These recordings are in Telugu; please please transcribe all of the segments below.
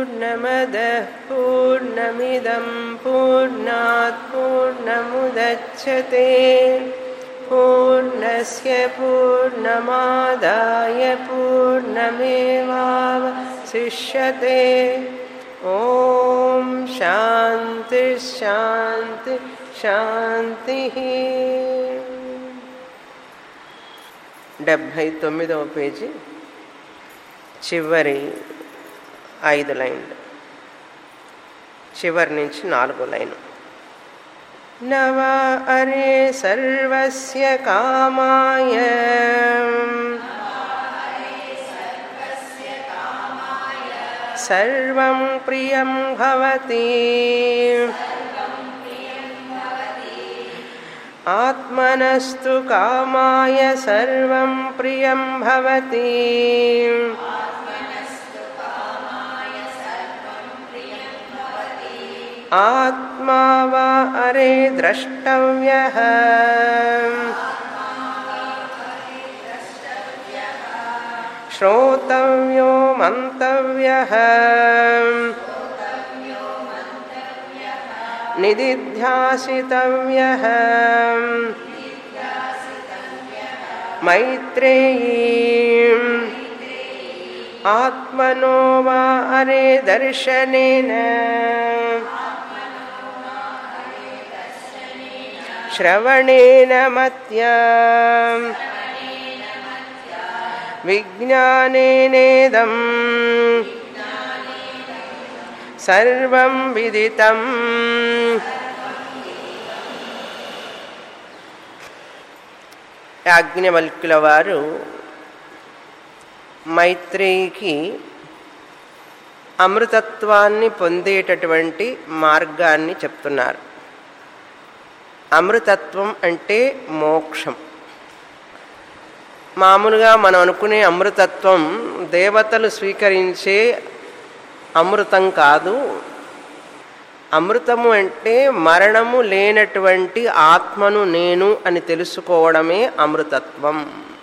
पूर्णमदः पूर्णमिदं पूर्णात् पूर्णमुदच्छते पूर्णस्य पूर्णमादाय पूर्णमेवावशिष्यते ॐ शान्तिः शान्तिः शान्तिः డెబ్భై తొమ్మిదవ పేజీ చివరి ఐదు లైన్లు చివరి నుంచి నాలుగో లైను నవ అరే సర్వస్య కామాయ సర్వం ప్రియం భవతి ఆత్మనస్తు కామాయ సర్వం ప్రియం భవతి ఆత్మా వా అరే ద్రష్టవ్య శ్రోతవ్యో మంతవ్య నిదిధ్యాసితవ్య మైత్రేయీ ఆత్మనో వా అరే దర్శనేన శ్రవణేన మత్య విజ్ఞానేనేదం సర్వం విదితం యాజ్ఞవల్కుల వారు మైత్రేయికి అమృతత్వాన్ని పొందేటటువంటి మార్గాన్ని చెప్తున్నారు అమృతత్వం అంటే మోక్షం మామూలుగా మనం అనుకునే అమృతత్వం దేవతలు స్వీకరించే అమృతం కాదు అమృతము అంటే మరణము లేనటువంటి ఆత్మను నేను అని తెలుసుకోవడమే అమృతత్వం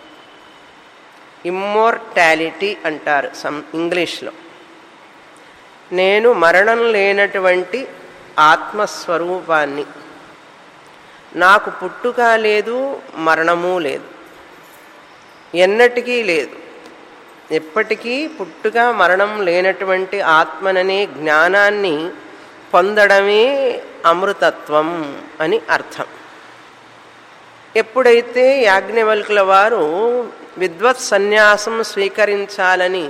ఇమ్మోర్టాలిటీ అంటారు సమ్ ఇంగ్లీష్లో నేను మరణం లేనటువంటి ఆత్మస్వరూపాన్ని నాకు పుట్టుక లేదు మరణము లేదు ఎన్నటికీ లేదు ఎప్పటికీ పుట్టుక మరణం లేనటువంటి ఆత్మననే జ్ఞానాన్ని పొందడమే అమృతత్వం అని అర్థం ఎప్పుడైతే యాజ్ఞవల్కుల వారు విద్వత్ సన్యాసం స్వీకరించాలని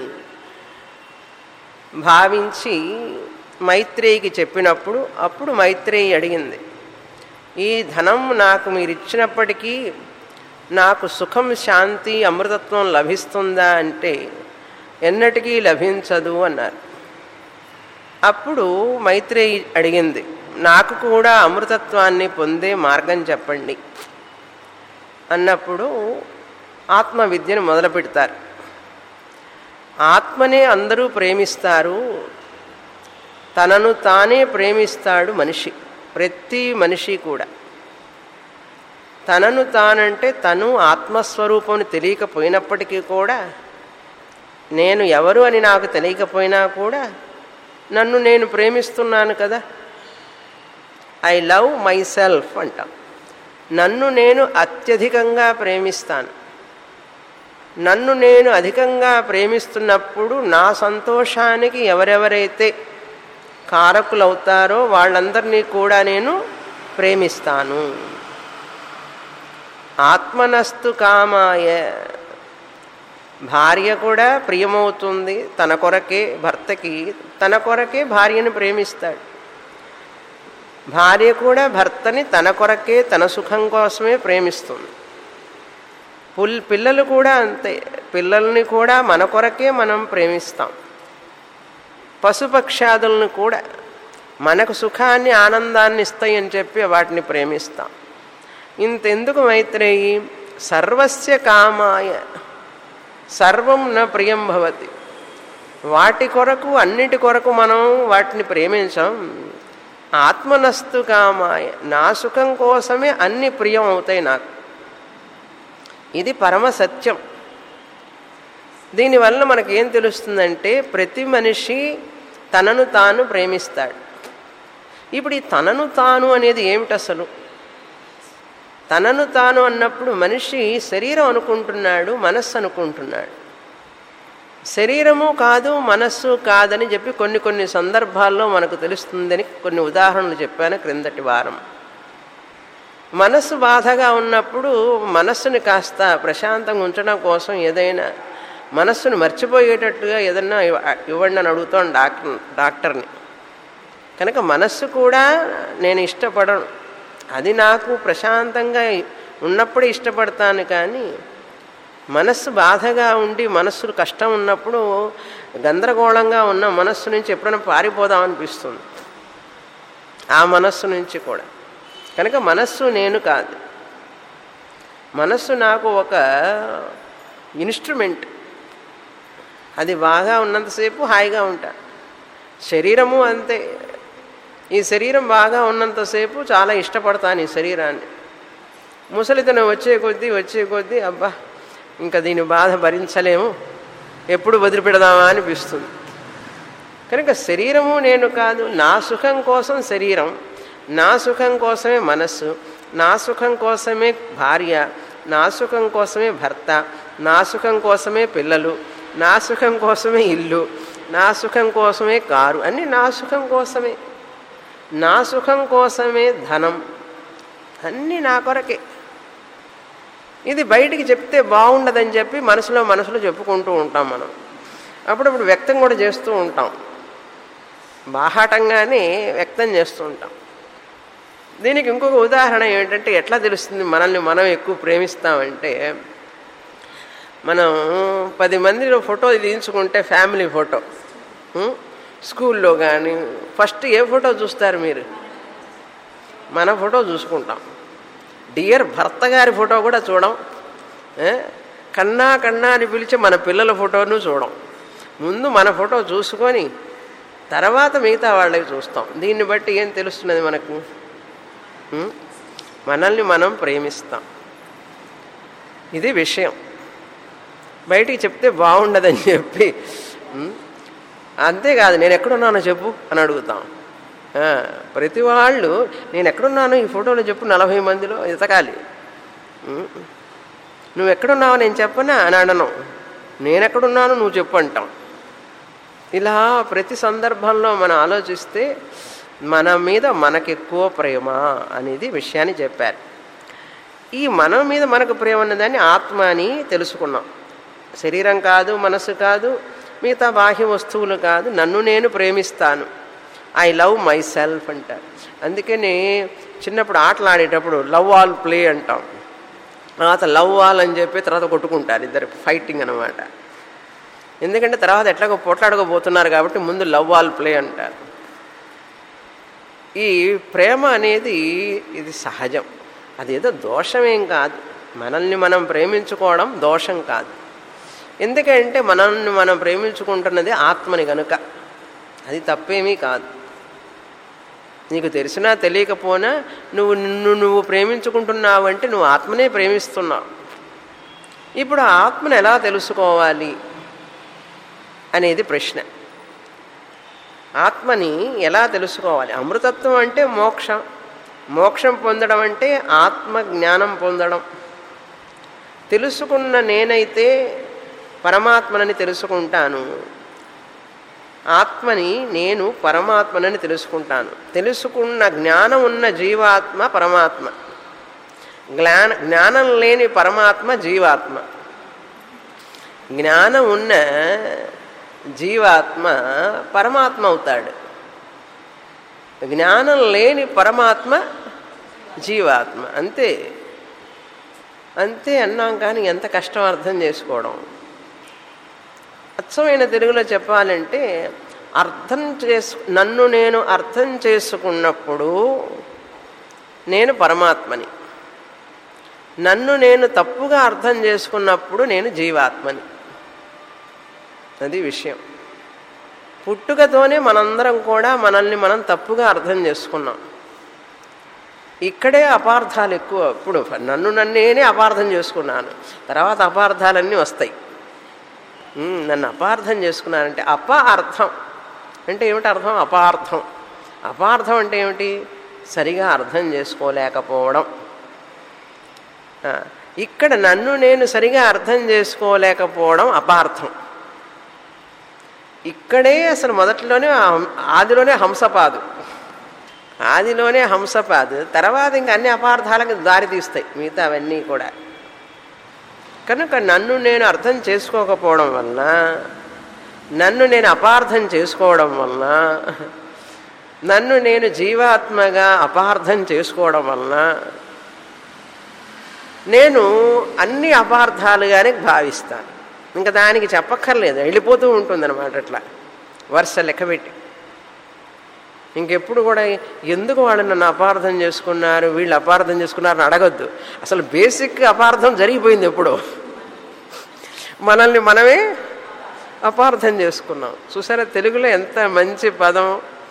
భావించి మైత్రేయికి చెప్పినప్పుడు అప్పుడు మైత్రేయి అడిగింది ఈ ధనం నాకు మీరు ఇచ్చినప్పటికీ నాకు సుఖం శాంతి అమృతత్వం లభిస్తుందా అంటే ఎన్నటికీ లభించదు అన్నారు అప్పుడు మైత్రేయి అడిగింది నాకు కూడా అమృతత్వాన్ని పొందే మార్గం చెప్పండి అన్నప్పుడు ఆత్మ విద్యను మొదలు పెడతారు ఆత్మనే అందరూ ప్రేమిస్తారు తనను తానే ప్రేమిస్తాడు మనిషి ప్రతి మనిషి కూడా తనను తానంటే తను ఆత్మస్వరూపం తెలియకపోయినప్పటికీ కూడా నేను ఎవరు అని నాకు తెలియకపోయినా కూడా నన్ను నేను ప్రేమిస్తున్నాను కదా ఐ లవ్ మై సెల్ఫ్ అంటాం నన్ను నేను అత్యధికంగా ప్రేమిస్తాను నన్ను నేను అధికంగా ప్రేమిస్తున్నప్పుడు నా సంతోషానికి ఎవరెవరైతే కారకులవుతారో వాళ్ళందరినీ కూడా నేను ప్రేమిస్తాను ఆత్మనస్తు కామాయ భార్య కూడా ప్రియమవుతుంది తన కొరకే భర్తకి తన కొరకే భార్యను ప్రేమిస్తాడు భార్య కూడా భర్తని తన కొరకే తన సుఖం కోసమే ప్రేమిస్తుంది పుల్ పిల్లలు కూడా అంతే పిల్లల్ని కూడా మన కొరకే మనం ప్రేమిస్తాం పశుపక్షాదులను కూడా మనకు సుఖాన్ని ఆనందాన్ని ఇస్తాయని చెప్పి వాటిని ప్రేమిస్తాం ఇంతెందుకు మైత్రేయి సర్వస్య కామాయ సర్వం న ప్రియం భవతి వాటి కొరకు అన్నిటి కొరకు మనం వాటిని ప్రేమించాం ఆత్మనస్తు కామాయ నా సుఖం కోసమే అన్ని ప్రియం అవుతాయి నాకు ఇది పరమ సత్యం దీనివల్ల మనకేం తెలుస్తుందంటే ప్రతి మనిషి తనను తాను ప్రేమిస్తాడు ఇప్పుడు ఈ తనను తాను అనేది ఏమిటి అసలు తనను తాను అన్నప్పుడు మనిషి శరీరం అనుకుంటున్నాడు మనస్సు అనుకుంటున్నాడు శరీరము కాదు మనస్సు కాదని చెప్పి కొన్ని కొన్ని సందర్భాల్లో మనకు తెలుస్తుందని కొన్ని ఉదాహరణలు చెప్పాను క్రిందటి వారం మనస్సు బాధగా ఉన్నప్పుడు మనస్సుని కాస్త ప్రశాంతంగా ఉంచడం కోసం ఏదైనా మనస్సును మర్చిపోయేటట్టుగా ఏదన్నా ఇవ్వండి అని అడుగుతాను డాక్టర్ డాక్టర్ని కనుక మనస్సు కూడా నేను ఇష్టపడను అది నాకు ప్రశాంతంగా ఉన్నప్పుడే ఇష్టపడతాను కానీ మనస్సు బాధగా ఉండి మనస్సు కష్టం ఉన్నప్పుడు గందరగోళంగా ఉన్న మనస్సు నుంచి ఎప్పుడైనా పారిపోదాం అనిపిస్తుంది ఆ మనస్సు నుంచి కూడా కనుక మనస్సు నేను కాదు మనస్సు నాకు ఒక ఇన్స్ట్రుమెంట్ అది బాగా ఉన్నంతసేపు హాయిగా ఉంటా శరీరము అంతే ఈ శరీరం బాగా ఉన్నంతసేపు చాలా ఇష్టపడతాను ఈ శరీరాన్ని ముసలితనం వచ్చే కొద్దీ వచ్చే కొద్దీ అబ్బా ఇంకా దీని బాధ భరించలేము ఎప్పుడు వదిలిపెడదామా అనిపిస్తుంది కనుక శరీరము నేను కాదు నా సుఖం కోసం శరీరం నా సుఖం కోసమే మనస్సు నా సుఖం కోసమే భార్య నా సుఖం కోసమే భర్త నా సుఖం కోసమే పిల్లలు నా సుఖం కోసమే ఇల్లు నా సుఖం కోసమే కారు అన్నీ నా సుఖం కోసమే నా సుఖం కోసమే ధనం అన్నీ నా కొరకే ఇది బయటికి చెప్తే బాగుండదని చెప్పి మనసులో మనసులో చెప్పుకుంటూ ఉంటాం మనం అప్పుడప్పుడు వ్యక్తం కూడా చేస్తూ ఉంటాం బాహాటంగానే వ్యక్తం చేస్తూ ఉంటాం దీనికి ఇంకొక ఉదాహరణ ఏంటంటే ఎట్లా తెలుస్తుంది మనల్ని మనం ఎక్కువ ప్రేమిస్తామంటే మనం పది మందిలో ఫోటో తీయించుకుంటే ఫ్యామిలీ ఫోటో స్కూల్లో కానీ ఫస్ట్ ఏ ఫోటో చూస్తారు మీరు మన ఫోటో చూసుకుంటాం డియర్ భర్త గారి ఫోటో కూడా చూడం కన్నా కన్నా అని పిలిచి మన పిల్లల ఫోటోను చూడం ముందు మన ఫోటో చూసుకొని తర్వాత మిగతా వాళ్ళకి చూస్తాం దీన్ని బట్టి ఏం తెలుస్తున్నది మనకు మనల్ని మనం ప్రేమిస్తాం ఇది విషయం బయటికి చెప్తే బాగుండదని చెప్పి అంతేకాదు నేను ఎక్కడున్నానో చెప్పు అని అడుగుతాం ప్రతి వాళ్ళు నేను ఎక్కడున్నాను ఈ ఫోటోలో చెప్పు నలభై మందిలో ఎతకాలి నువ్వు ఎక్కడున్నావు నేను చెప్పనా అని అనను నేను ఎక్కడున్నాను నువ్వు చెప్పు అంటాం ఇలా ప్రతి సందర్భంలో మనం ఆలోచిస్తే మన మీద మనకెక్కువ ప్రేమ అనేది విషయాన్ని చెప్పారు ఈ మన మీద మనకు ప్రేమ ఉన్నదాన్ని ఆత్మ అని తెలుసుకున్నాం శరీరం కాదు మనసు కాదు మిగతా బాహ్య వస్తువులు కాదు నన్ను నేను ప్రేమిస్తాను ఐ లవ్ మై సెల్ఫ్ అంటారు అందుకని చిన్నప్పుడు ఆటలు ఆడేటప్పుడు లవ్ ఆల్ ప్లే అంటాం తర్వాత లవ్ ఆల్ అని చెప్పి తర్వాత కొట్టుకుంటారు ఇద్దరు ఫైటింగ్ అనమాట ఎందుకంటే తర్వాత ఎట్లాగో పోట్లాడుకోబోతున్నారు కాబట్టి ముందు లవ్ ఆల్ ప్లే అంటారు ఈ ప్రేమ అనేది ఇది సహజం అదేదో దోషమేం కాదు మనల్ని మనం ప్రేమించుకోవడం దోషం కాదు ఎందుకంటే మనల్ని మనం ప్రేమించుకుంటున్నది ఆత్మని గనుక అది తప్పేమీ కాదు నీకు తెలిసినా తెలియకపోయినా నువ్వు నిన్ను నువ్వు ప్రేమించుకుంటున్నావు అంటే నువ్వు ఆత్మనే ప్రేమిస్తున్నావు ఇప్పుడు ఆ ఆత్మను ఎలా తెలుసుకోవాలి అనేది ప్రశ్న ఆత్మని ఎలా తెలుసుకోవాలి అమృతత్వం అంటే మోక్షం మోక్షం పొందడం అంటే ఆత్మ జ్ఞానం పొందడం తెలుసుకున్న నేనైతే పరమాత్మనని తెలుసుకుంటాను ఆత్మని నేను పరమాత్మనని తెలుసుకుంటాను తెలుసుకున్న జ్ఞానం ఉన్న జీవాత్మ పరమాత్మ జ్ఞాన జ్ఞానం లేని పరమాత్మ జీవాత్మ జ్ఞానం ఉన్న జీవాత్మ పరమాత్మ అవుతాడు జ్ఞానం లేని పరమాత్మ జీవాత్మ అంతే అంతే అన్నాం కానీ ఎంత కష్టం అర్థం చేసుకోవడం అచ్చమైన తెలుగులో చెప్పాలంటే అర్థం చేసు నన్ను నేను అర్థం చేసుకున్నప్పుడు నేను పరమాత్మని నన్ను నేను తప్పుగా అర్థం చేసుకున్నప్పుడు నేను జీవాత్మని అది విషయం పుట్టుకతోనే మనందరం కూడా మనల్ని మనం తప్పుగా అర్థం చేసుకున్నాం ఇక్కడే అపార్థాలు ఎక్కువ ఇప్పుడు నన్ను నన్నేనే అపార్థం చేసుకున్నాను తర్వాత అపార్థాలన్నీ వస్తాయి నన్ను అపార్థం చేసుకున్నానంటే అప అర్థం అంటే ఏమిటి అర్థం అపార్థం అపార్థం అంటే ఏమిటి సరిగా అర్థం చేసుకోలేకపోవడం ఆ, ఇక్కడ నన్ను నేను సరిగా అర్థం చేసుకోలేకపోవడం అపార్థం ఇక్కడే అసలు మొదట్లోనే ఆ హం- ఆదిలోనే హంసపాదు ఆదిలోనే హంసపాదు తర్వాత ఇంక అన్ని అపార్థాలకు దారి తీస్తాయి మిగతా అవన్నీ కూడా కనుక నన్ను నేను అర్థం చేసుకోకపోవడం వలన నన్ను నేను అపార్థం చేసుకోవడం వలన నన్ను నేను జీవాత్మగా అపార్థం చేసుకోవడం వలన నేను అన్ని అపార్థాలుగానే భావిస్తాను ఇంకా దానికి చెప్పక్కర్లేదు వెళ్ళిపోతూ ఉంటుంది అనమాట అట్లా వరుస లెక్కబెట్టి ఇంకెప్పుడు కూడా ఎందుకు వాళ్ళు నన్ను అపార్థం చేసుకున్నారు వీళ్ళు అపార్థం చేసుకున్నారని అడగొద్దు అసలు బేసిక్ అపార్థం జరిగిపోయింది ఎప్పుడో మనల్ని మనమే అపార్థం చేసుకున్నాం చూసారా తెలుగులో ఎంత మంచి పదం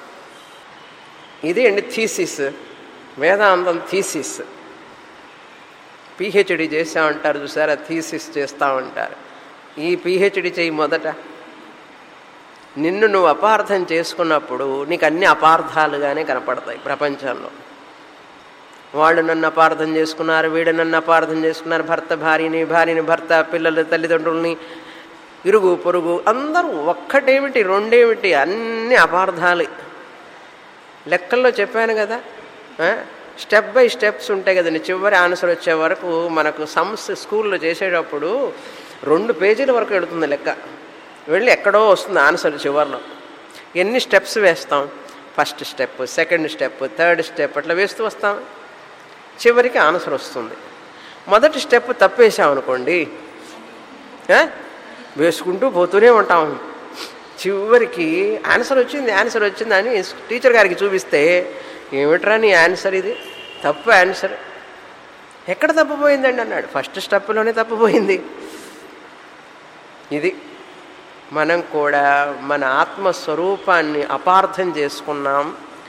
ఇది అండి థీసిస్ వేదాంతం థీసిస్ పిహెచ్డి చేస్తూ ఉంటారు చూసారా థీసిస్ చేస్తూ ఉంటారు ఈ పిహెచ్డి చేయి మొదట నిన్ను నువ్వు అపార్థం చేసుకున్నప్పుడు నీకు అన్ని అపార్థాలుగానే కనపడతాయి ప్రపంచంలో వాళ్ళు నన్ను అపార్థం చేసుకున్నారు వీడు నన్ను అపార్థం చేసుకున్నారు భర్త భార్యని భార్యని భర్త పిల్లలు తల్లిదండ్రుల్ని ఇరుగు పొరుగు అందరూ ఒక్కటేమిటి రెండేమిటి అన్ని అపార్థాలు లెక్కల్లో చెప్పాను కదా ఆ? స్టెప్ బై స్టెప్స్ ఉంటాయి కదండి చివరి ఆన్సర్ వచ్చే వరకు మనకు సమ్స్ స్కూల్లో చేసేటప్పుడు రెండు పేజీల వరకు వెళుతుంది లెక్క వెళ్ళి ఎక్కడో వస్తుంది ఆన్సర్ చివరిలో ఎన్ని స్టెప్స్ వేస్తాం first step second step third step అట్లా వేస్తూ వస్తాం చివరికి ఆన్సర్ వస్తుంది మొదటి స్టెప్ తప్పేసాం అనుకోండి ఆ? వేసుకుంటూ పోతూనే ఉంటాం చివరికి ఆన్సర్ వచ్చింది ఆన్సర్ వచ్చింది అని టీచర్ గారికి చూపిస్తే ఏమిట్రా నీ ఆన్సర్ ఇది తప్పు ఆన్సర్ ఎక్కడ తప్పిపోయిందండి అన్నాడు ఫస్ట్ స్టెప్లోనే తప్పిపోయింది ఇది మనం కూడా మన ఆత్మస్వరూపాన్ని అపార్థం చేసుకున్నాం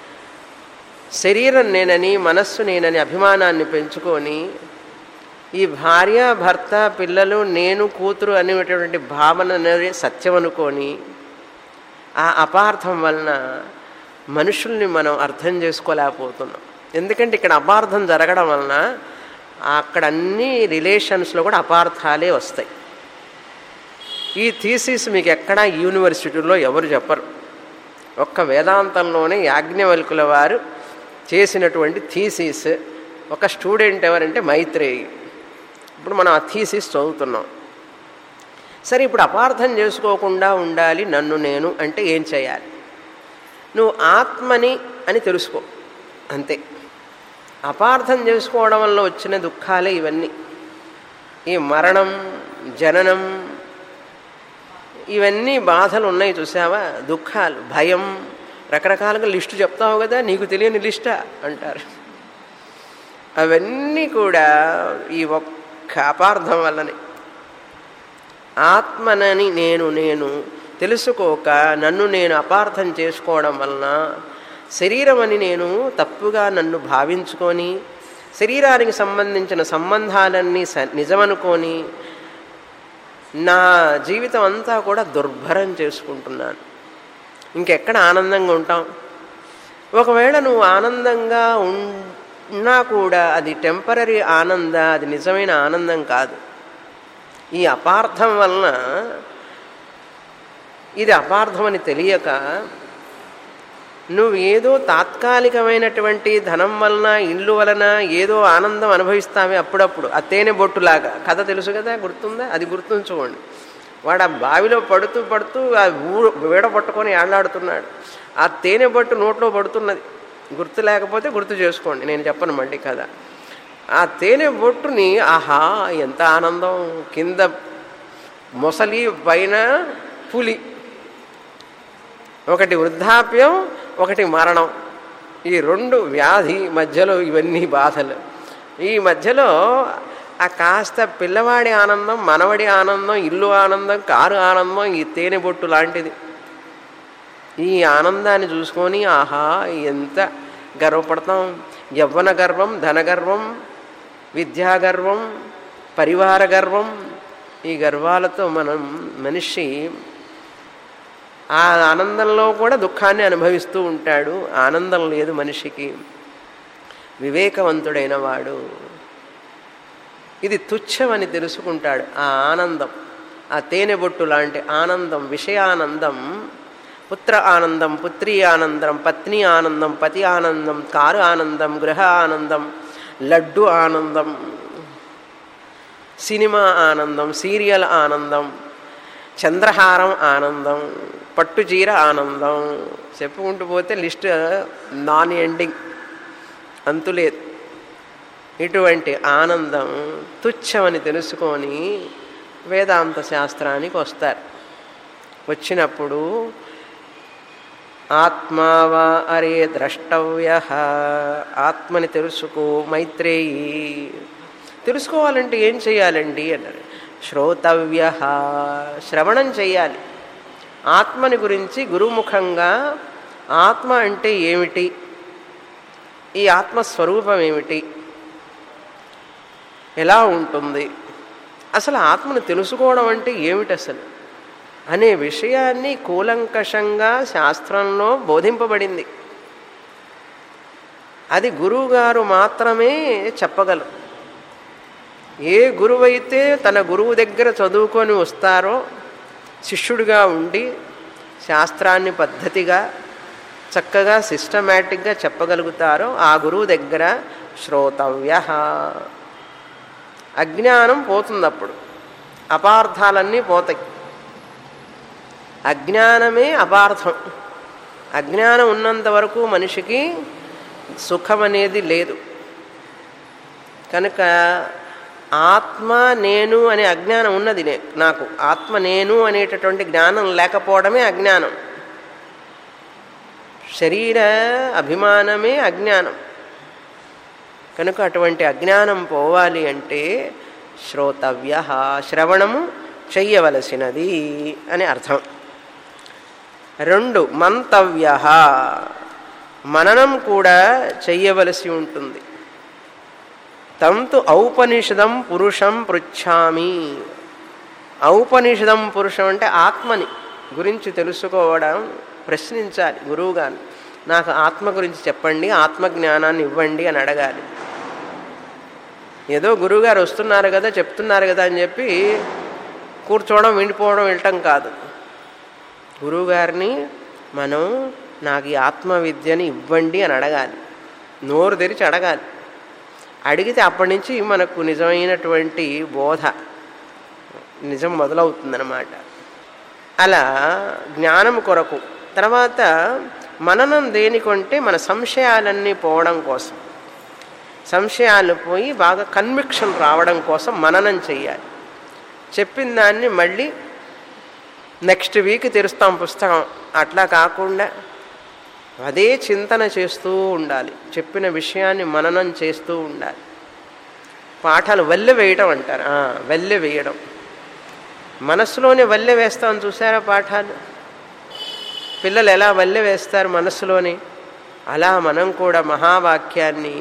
శరీరం నేనని మనస్సు నేనని అభిమానాన్ని పెంచుకొని ఈ భార్య భర్త పిల్లలు నేను కూతురు అనేటువంటి భావన అనేది సత్యం అనుకొని ఆ అపార్థం వలన మనుషుల్ని మనం అర్థం చేసుకోలేకపోతున్నాం ఎందుకంటే ఇక్కడ అపార్థం జరగడం వలన అక్కడ అన్ని రిలేషన్స్లో కూడా అపార్థాలే వస్తాయి ఈ థీసిస్ మీకు ఎక్కడా యూనివర్సిటీలో ఎవరు చెప్పరు ఒక్క వేదాంతంలోనే యాజ్ఞవల్కుల వారు చేసినటువంటి థీసిస్ ఒక స్టూడెంట్ ఎవరంటే మైత్రేయి ఇప్పుడు మనం ఆ థీసిస్ చదువుతున్నాం సరే ఇప్పుడు అపార్థం చేసుకోకుండా ఉండాలి నన్ను నేను అంటే ఏం చేయాలి నువ్వు ఆత్మని అని తెలుసుకో అంతే అపార్థం చేసుకోవడం వల్ల వచ్చిన దుఃఖాలే ఇవన్నీ ఈ మరణం జననం ఇవన్నీ బాధలు ఉన్నాయి చూసావా దుఃఖాలు భయం రకరకాలుగా లిస్టు చెప్తావు కదా నీకు తెలియని లిస్టా అంటారు అవన్నీ కూడా ఈ ఒక్క అపార్థం వల్లనే ఆత్మనని నేను నేను తెలుసుకోక నన్ను నేను అపార్థం చేసుకోవడం వలన శరీరం అని నేను తప్పుగా నన్ను భావించుకొని శరీరానికి సంబంధించిన సంబంధాలన్నీ స నిజమనుకొని నా జీవితం అంతా కూడా దుర్భరం చేసుకుంటున్నాను ఇంకెక్కడ ఆనందంగా ఉంటాం ఒకవేళ నువ్వు ఆనందంగా ఉన్నా కూడా అది టెంపరీ ఆనంద అది నిజమైన ఆనందం కాదు ఈ అపార్థం వలన ఇది అపార్థం అని తెలియక నువ్వు ఏదో తాత్కాలికమైనటువంటి ధనం వలన ఇల్లు వలన ఏదో ఆనందం అనుభవిస్తావే అప్పుడప్పుడు ఆ తేనె బొట్టులాగా కథ తెలుసు కదా గుర్తుందా అది గుర్తుంచుకోండి వాడు ఆ బావిలో పడుతూ పడుతూ ఆ ఊ వీడ పట్టుకొని ఏళ్లాడుతున్నాడు ఆ తేనె బొట్టు నోట్లో పడుతున్నది గుర్తు లేకపోతే గుర్తు చేసుకోండి నేను చెప్పను మళ్ళీ కదా ఆ తేనె బొట్టుని ఆహా ఎంత ఆనందం కింద మొసలి పైన పులి ఒకటి వృద్ధాప్యం ఒకటి మరణం ఈ రెండు వ్యాధి మధ్యలో ఇవన్నీ బాధలు ఈ మధ్యలో ఆ కాస్త పిల్లవాడి ఆనందం మనవడి ఆనందం ఇల్లు ఆనందం కారు ఆనందం ఈ తేనె బొట్టు లాంటిది ఈ ఆనందాన్ని చూసుకొని ఆహా ఎంత గర్వపడతాం యవ్వన గర్వం ధనగర్వం విద్యాగర్వం పరివార గర్వం ఈ గర్వాలతో మనం మనిషి ఆ ఆనందంలో కూడా దుఃఖాన్ని అనుభవిస్తూ ఉంటాడు ఆనందం లేదు మనిషికి వివేకవంతుడైన వాడు ఇది తుచ్చమని తెలుసుకుంటాడు ఆ ఆనందం ఆ తేనె బొట్టు లాంటి ఆనందం విషయానందం పుత్ర ఆనందం పుత్రీ ఆనందం పత్ని ఆనందం పతి ఆనందం కారు ఆనందం గృహ ఆనందం లడ్డు ఆనందం సినిమా ఆనందం సీరియల్ ఆనందం చంద్రహారం ఆనందం పట్టుచీర ఆనందం చెప్పుకుంటూ పోతే లిస్ట్ నాన్ ఎండింగ్ అంతులేదు ఇటువంటి ఆనందం తుచ్చమని తెలుసుకొని వేదాంత శాస్త్రానికి వస్తారు వచ్చినప్పుడు ఆత్మావా అరే ద్రష్టవ్య ఆత్మని తెలుసుకో మైత్రేయి తెలుసుకోవాలంటే ఏం చేయాలండి అన్నారు శ్రోతవ్య శ్రవణం చేయాలి ఆత్మని గురించి గురుముఖంగా ఆత్మ అంటే ఏమిటి ఈ ఆత్మస్వరూపం ఏమిటి ఎలా ఉంటుంది అసలు ఆత్మను తెలుసుకోవడం అంటే ఏమిటి అసలు అనే విషయాన్ని కూలంకషంగా శాస్త్రంలో బోధింపబడింది అది గురువుగారు మాత్రమే చెప్పగలరు ఏ గురువైతే తన గురువు దగ్గర చదువుకొని వస్తారో శిష్యుడిగా ఉండి శాస్త్రాన్ని పద్ధతిగా చక్కగా సిస్టమేటిక్గా చెప్పగలుగుతారో ఆ గురువు దగ్గర శ్రోతవ్య అజ్ఞానం పోతుంది అప్పుడు అపార్థాలన్నీ పోతాయి అజ్ఞానమే అపార్థం అజ్ఞానం ఉన్నంత వరకు మనిషికి సుఖం అనేది లేదు కనుక ఆత్మ నేను అనే అజ్ఞానం ఉన్నది నే నాకు ఆత్మ నేను అనేటటువంటి జ్ఞానం లేకపోవడమే అజ్ఞానం శరీర అభిమానమే అజ్ఞానం కనుక అటువంటి అజ్ఞానం పోవాలి అంటే శ్రోతవ్య శ్రవణము చెయ్యవలసినది అని అర్థం రెండు మంతవ్య మననం కూడా చెయ్యవలసి ఉంటుంది తంతు ఔపనిషదం పురుషం పృచ్ఛామి ఔపనిషదం పురుషం అంటే ఆత్మని గురించి తెలుసుకోవడం ప్రశ్నించాలి గురువుగారు నాకు ఆత్మ గురించి చెప్పండి ఆత్మజ్ఞానాన్ని ఇవ్వండి అని అడగాలి ఏదో గురువుగారు వస్తున్నారు కదా చెప్తున్నారు కదా అని చెప్పి కూర్చోవడం విండిపోవడం వెళ్ళటం కాదు గురువుగారిని మనం నాకు ఈ ఆత్మ విద్యని ఇవ్వండి అని అడగాలి నోరు తెరిచి అడగాలి అడిగితే అప్పటి నుంచి మనకు నిజమైనటువంటి బోధ నిజం మొదలవుతుందన్నమాట అలా జ్ఞానం కొరకు తర్వాత మననం దేనికంటే మన సంశయాలన్నీ పోవడం కోసం సంశయాలు పోయి బాగా కన్విక్షన్ రావడం కోసం మననం చెయ్యాలి చెప్పిన దాన్ని మళ్ళీ నెక్స్ట్ వీక్ తెరుస్తాం పుస్తకం అట్లా కాకుండా అదే చింతన చేస్తూ ఉండాలి చెప్పిన విషయాన్ని మననం చేస్తూ ఉండాలి పాఠాలు వల్లె వేయడం అంటారు వల్లె వేయడం మనస్సులోనే వల్లె వేస్తాం చూసారా పాఠాలు పిల్లలు ఎలా వల్లె వేస్తారు మనస్సులోని అలా మనం కూడా మహావాక్యాన్ని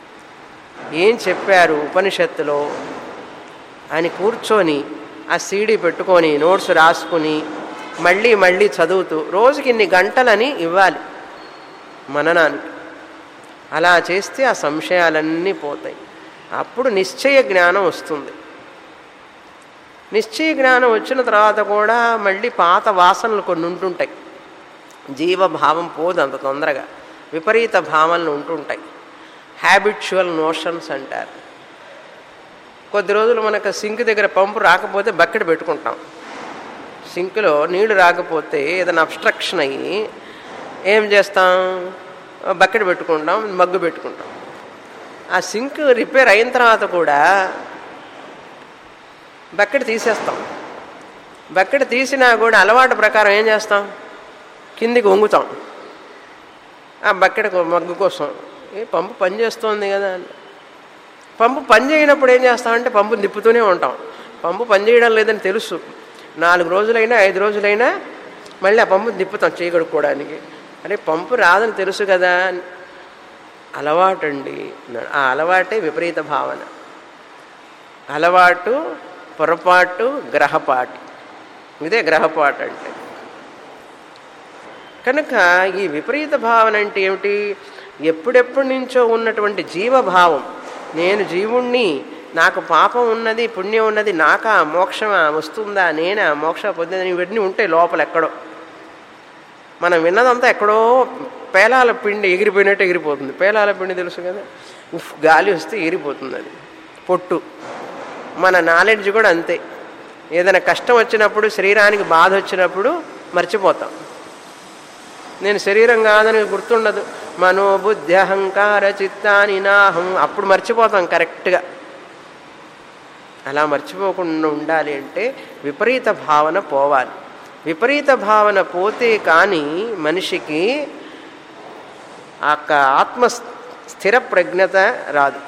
ఏం చెప్పారు ఉపనిషత్తులో అని కూర్చొని ఆ సీడీ పెట్టుకొని నోట్స్ రాసుకుని మళ్ళీ మళ్ళీ చదువుతూ రోజుకి ఇన్ని గంటలని ఇవ్వాలి మననానికి అలా చేస్తే ఆ సంశయాలన్నీ పోతాయి అప్పుడు నిశ్చయ జ్ఞానం వస్తుంది నిశ్చయ జ్ఞానం వచ్చిన తర్వాత కూడా మళ్ళీ పాత వాసనలు కొన్ని ఉంటుంటాయి జీవభావం పోదు అంత తొందరగా విపరీత భావనలు ఉంటుంటాయి హ్యాబిచువల్ నోషన్స్ అంటారు కొద్ది రోజులు మనకు సింక్ దగ్గర పంపు రాకపోతే బకెట్ పెట్టుకుంటాం సింక్లో నీళ్లు రాకపోతే ఏదైనా అబ్స్ట్రక్షన్ అయ్యి ఏం చేస్తాం బకెట్ పెట్టుకుంటాం మగ్గు పెట్టుకుంటాం ఆ సింక్ రిపేర్ అయిన తర్వాత కూడా బకెట్ తీసేస్తాం బకెట్ తీసినా కూడా అలవాటు ప్రకారం ఏం చేస్తాం కిందికి వంగుతాం ఆ బకెట్ మగ్గు కోసం ఏ పంపు పని చేస్తోంది కదా పంపు పని చేయనప్పుడు ఏం చేస్తామంటే పంపు తిప్పుతూనే ఉంటాం పంపు పని చేయడం లేదని తెలుసు నాలుగు రోజులైనా ఐదు రోజులైనా మళ్ళీ ఆ పంపు తిప్పుతాం చేయగడుక్కోవడానికి అరే పంపు రాదని తెలుసు కదా అలవాటు అండి ఆ అలవాటే విపరీత భావన అలవాటు పొరపాటు గ్రహపాటు ఇదే గ్రహపాటు అంటే కనుక ఈ విపరీత భావన అంటే ఏమిటి ఎప్పుడెప్పటి నుంచో ఉన్నటువంటి జీవభావం నేను జీవుణ్ణి నాకు పాపం ఉన్నది పుణ్యం ఉన్నది నాకా మోక్షమా వస్తుందా నేనా మోక్ష పొందిందని ఇవన్నీ ఉంటాయి లోపల ఎక్కడో మనం విన్నదంతా ఎక్కడో పేలాల పిండి ఎగిరిపోయినట్టు ఎగిరిపోతుంది పేలాల పిండి తెలుసు కదా ఉఫ్ గాలి వస్తే ఎగిరిపోతుంది అది పొట్టు మన నాలెడ్జ్ కూడా అంతే ఏదైనా కష్టం వచ్చినప్పుడు శరీరానికి బాధ వచ్చినప్పుడు మర్చిపోతాం నేను శరీరం కాదని గుర్తుండదు మనోబుద్ధి అహంకార చిత్తాని నాహం అప్పుడు మర్చిపోతాం కరెక్ట్గా అలా మర్చిపోకుండా ఉండాలి అంటే విపరీత భావన పోవాలి విపరీత భావన పోతే కానీ మనిషికి ఆ ఆత్మ స్థిర ప్రజ్ఞత రాదు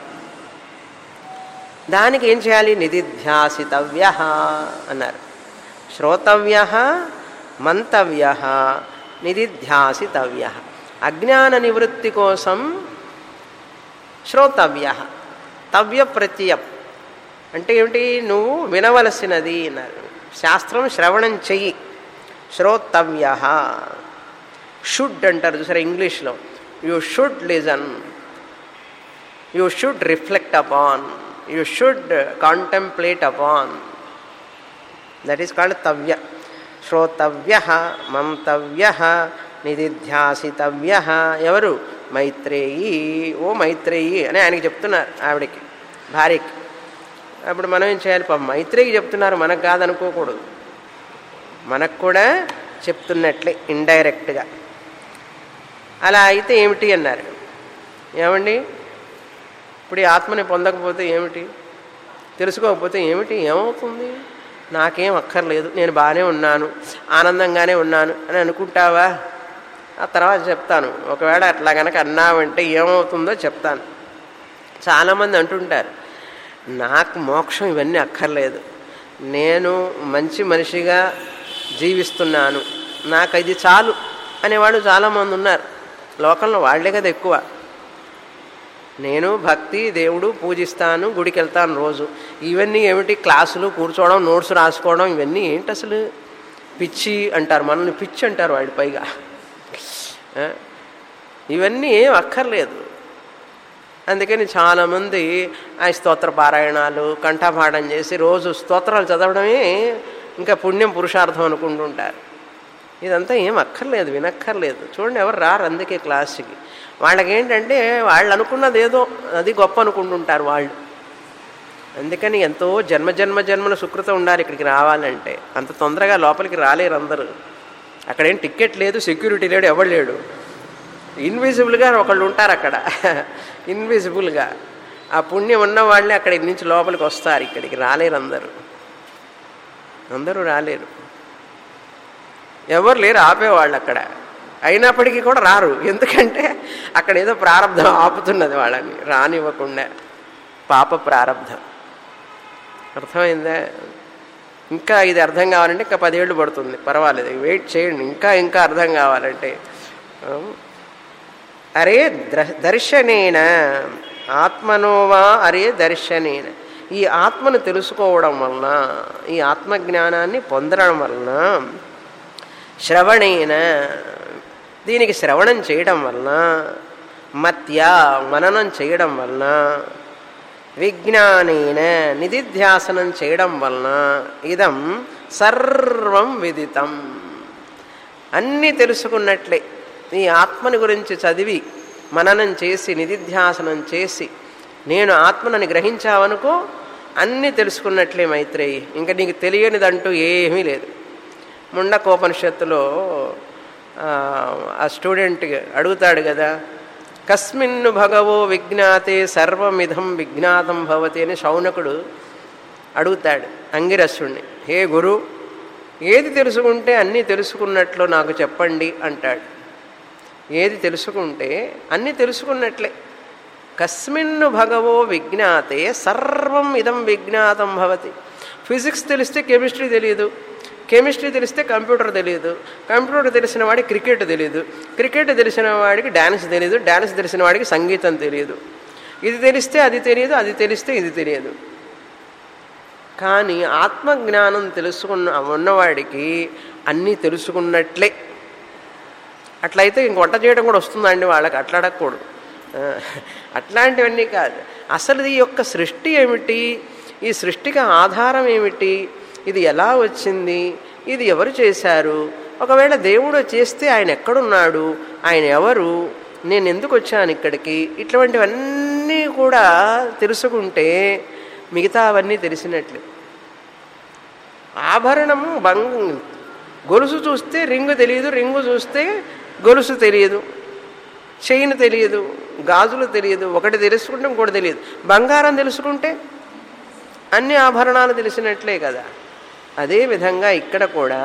దానికి ఏం చేయాలి నిధిధ్యాసితవ్య అన్నారు శ్రోతవ్య మంతవ్య నిధిధ్యాసితవ్య అజ్ఞాన నివృత్తి కోసం శ్రోతవ్య తవ్య ప్రత్యయం అంటే ఏమిటి నువ్వు వినవలసినది అన్నారు శాస్త్రం శ్రవణం చెయ్యి శ్రోతవ్య షుడ్ అంటారు చూసారా ఇంగ్లీష్లో you should listen you should reflect upon you should contemplate upon that is called తవ్య శ్రోతవ్య మంతవ్య నిధిధ్యాసితవ్య ఎవరు మైత్రేయి ఓ మైత్రేయి అని ఆయనకి చెప్తున్నారు ఆవిడకి భార్యకి అప్పుడు మనం ఏం చేయాలి పాపం మైత్రేయికి చెప్తున్నారు మనకు కాదనుకోకూడదు మనకు కూడా చెప్తున్నట్లే ఇండైరెక్ట్గా అలా అయితే ఏమిటి అన్నారు ఏమండి ఇప్పుడు ఈ ఆత్మని పొందకపోతే ఏమిటి తెలుసుకోకపోతే ఏమిటి ఏమవుతుంది నాకేం అక్కర్లేదు నేను బాగానే ఉన్నాను ఆనందంగానే ఉన్నాను అని అనుకుంటావా ఆ తర్వాత చెప్తాను ఒకవేళ అట్లా కనుక అన్నావంటే ఏమవుతుందో చెప్తాను చాలామంది అంటుంటారు నాకు మోక్షం ఇవన్నీ అక్కర్లేదు నేను మంచి మనిషిగా జీవిస్తున్నాను నాకు ఇది చాలు అనేవాడు చాలామంది ఉన్నారు లోకంలో వాళ్లే కదా ఎక్కువ నేను భక్తి దేవుడు పూజిస్తాను గుడికి వెళ్తాను రోజు ఇవన్నీ ఏమిటి క్లాసులు కూర్చోవడం నోట్స్ రాసుకోవడం ఇవన్నీ ఏంటి అసలు పిచ్చి అంటారు మనల్ని పిచ్చి అంటారు వాడి పైగా ఇవన్నీ ఏం అక్కర్లేదు అందుకని చాలామంది ఆ స్తోత్ర పారాయణాలు కంఠపాఠం చేసి రోజు స్తోత్రాలు చదవడమే ఇంకా పుణ్యం పురుషార్థం అనుకుంటుంటారు ఇదంతా ఏం అక్కర్లేదు వినక్కర్లేదు చూడండి ఎవరు రారు అందుకే క్లాస్కి వాళ్ళకి ఏంటంటే వాళ్ళు అనుకున్నది ఏదో అది గొప్ప అనుకుంటుంటారు వాళ్ళు అందుకని ఎంతో జన్మ జన్మ జన్మల సుకృతం ఉండాలి ఇక్కడికి రావాలంటే అంత తొందరగా లోపలికి రాలేరు అందరూ అక్కడేం టికెట్ లేదు సెక్యూరిటీ లేడు ఎవడు లేడు ఇన్విజిబుల్గా ఒకళ్ళు ఉంటారు అక్కడ ఇన్విజిబుల్గా ఆ పుణ్యం ఉన్న వాళ్ళే అక్కడి నుంచి లోపలికి వస్తారు ఇక్కడికి రాలేరు అందరూ అందరూ రాలేరు ఎవరు లేరు ఆపేవాళ్ళు అక్కడ అయినప్పటికీ కూడా రారు ఎందుకంటే అక్కడ ఏదో ప్రారంధం ఆపుతున్నది వాళ్ళని రానివ్వకుండా పాప ప్రారంధం అర్థమైందా ఇంకా ఇది అర్థం కావాలంటే ఇంకా పదేళ్ళు పడుతుంది పర్వాలేదు వెయిట్ చేయండి ఇంకా ఇంకా అర్థం కావాలంటే అరే దర్శనేన ఆత్మనోవా అరే దర్శనేన ఈ ఆత్మను తెలుసుకోవడం వలన ఈ ఆత్మజ్ఞానాన్ని పొందడం వలన శ్రవణేన దీనికి శ్రవణం చేయడం వలన మత్య మననం చేయడం వలన విజ్ఞానేన నిధిధ్యాసనం చేయడం వలన ఇదం సర్వం విదితం అన్నీ తెలుసుకున్నట్లే ఈ ఆత్మని గురించి చదివి మననం చేసి నిధిధ్యాసనం చేసి నేను ఆత్మనని గ్రహించావనుకో అన్నీ తెలుసుకున్నట్లే మైత్రేయి ఇంకా నీకు తెలియనిదంటూ ఏమీ లేదు ముండకోపనిషత్తులో ఆ స్టూడెంట్ అడుగుతాడు కదా కస్మిన్ను భగవో విజ్ఞాతే సర్వమిధం విజ్ఞాతం భవతి అని శౌనకుడు అడుగుతాడు అంగిరసుణ్ణి హే గురు ఏది తెలుసుకుంటే అన్నీ తెలుసుకున్నట్లు నాకు చెప్పండి అంటాడు ఏది తెలుసుకుంటే అన్నీ తెలుసుకున్నట్లే కస్మిన్ను భగవో విజ్ఞాతే సర్వం ఇదం విజ్ఞాతం భవతి ఫిజిక్స్ తెలిస్తే కెమిస్ట్రీ తెలియదు కెమిస్ట్రీ తెలిస్తే కంప్యూటర్ తెలియదు కంప్యూటర్ తెలిసిన వాడికి క్రికెట్ తెలియదు క్రికెట్ తెలిసిన వాడికి డ్యాన్స్ తెలియదు డ్యాన్స్ తెలిసిన వాడికి సంగీతం తెలియదు ఇది తెలిస్తే అది తెలియదు అది తెలిస్తే ఇది తెలియదు కానీ ఆత్మజ్ఞానం తెలుసుకున్న ఉన్నవాడికి అన్నీ తెలుసుకున్నట్లే అట్లయితే ఇంక వంట చేయడం కూడా వస్తుందండి వాళ్ళకి అట్లా అడగకూడదు ఆ, అట్లాంటివన్నీ కాదు అసలు ఈ యొక్క సృష్టి ఏమిటి ఈ సృష్టికి ఆధారం ఏమిటి ఇది ఎలా వచ్చింది ఇది ఎవరు చేశారు ఒకవేళ దేవుడు చేస్తే ఆయన ఎక్కడున్నాడు ఆయన ఎవరు నేను ఎందుకు వచ్చాను ఇక్కడికి ఇటువంటివన్నీ కూడా తెలుసుకుంటే మిగతా అవన్నీ తెలిసినట్లే ఆభరణము బంగ్ గొలుసు చూస్తే రింగు తెలియదు రింగు చూస్తే గొలుసు తెలియదు చైన్ తెలియదు గాజులు తెలియదు ఒకటి తెలుసుకుంటే ఇంకోటి తెలియదు బంగారం తెలుసుకుంటే అన్ని ఆభరణాలు తెలిసినట్లే కదా అదే విధంగా ఇక్కడ కూడా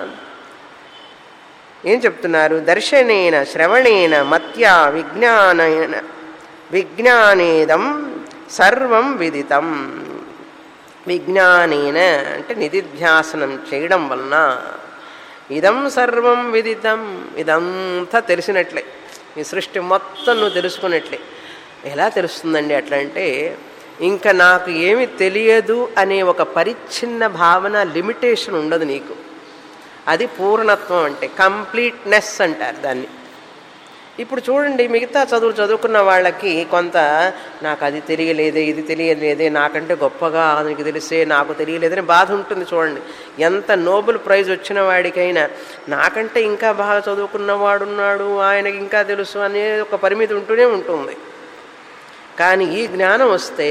ఏం చెప్తున్నారు దర్శనేన శ్రవణేన మత్యా విజ్ఞానేన విజ్ఞానేదం సర్వం విదితం విజ్ఞానేన అంటే నిధిధ్యాసనం చేయడం వలన ఇదం సర్వం విదితం ఇదంతా తెలిసినట్లే ఈ సృష్టి మొత్తం నువ్వు తెలుసుకున్నట్లే ఎలా తెలుస్తుందండి అట్లా అంటే ఇంకా నాకు ఏమి తెలియదు అనే ఒక పరిచ్ఛిన్న భావన లిమిటేషన్ ఉండదు నీకు అది పూర్ణత్వం అంటే కంప్లీట్నెస్ అంటారు దాన్ని ఇప్పుడు చూడండి మిగతా చదువులు చదువుకున్న వాళ్ళకి కొంత నాకు అది తెలియలేదే ఇది తెలియలేదే నాకంటే గొప్పగా నీకు తెలిసే నాకు తెలియలేదని బాధ ఉంటుంది చూడండి ఎంత నోబెల్ ప్రైజ్ వచ్చిన వాడికైనా నాకంటే ఇంకా బాగా చదువుకున్న వాడున్నాడు ఆయనకి ఇంకా తెలుసు అనే ఒక పరిమితి ఉంటూనే ఉంటుంది కానీ ఈ జ్ఞానం వస్తే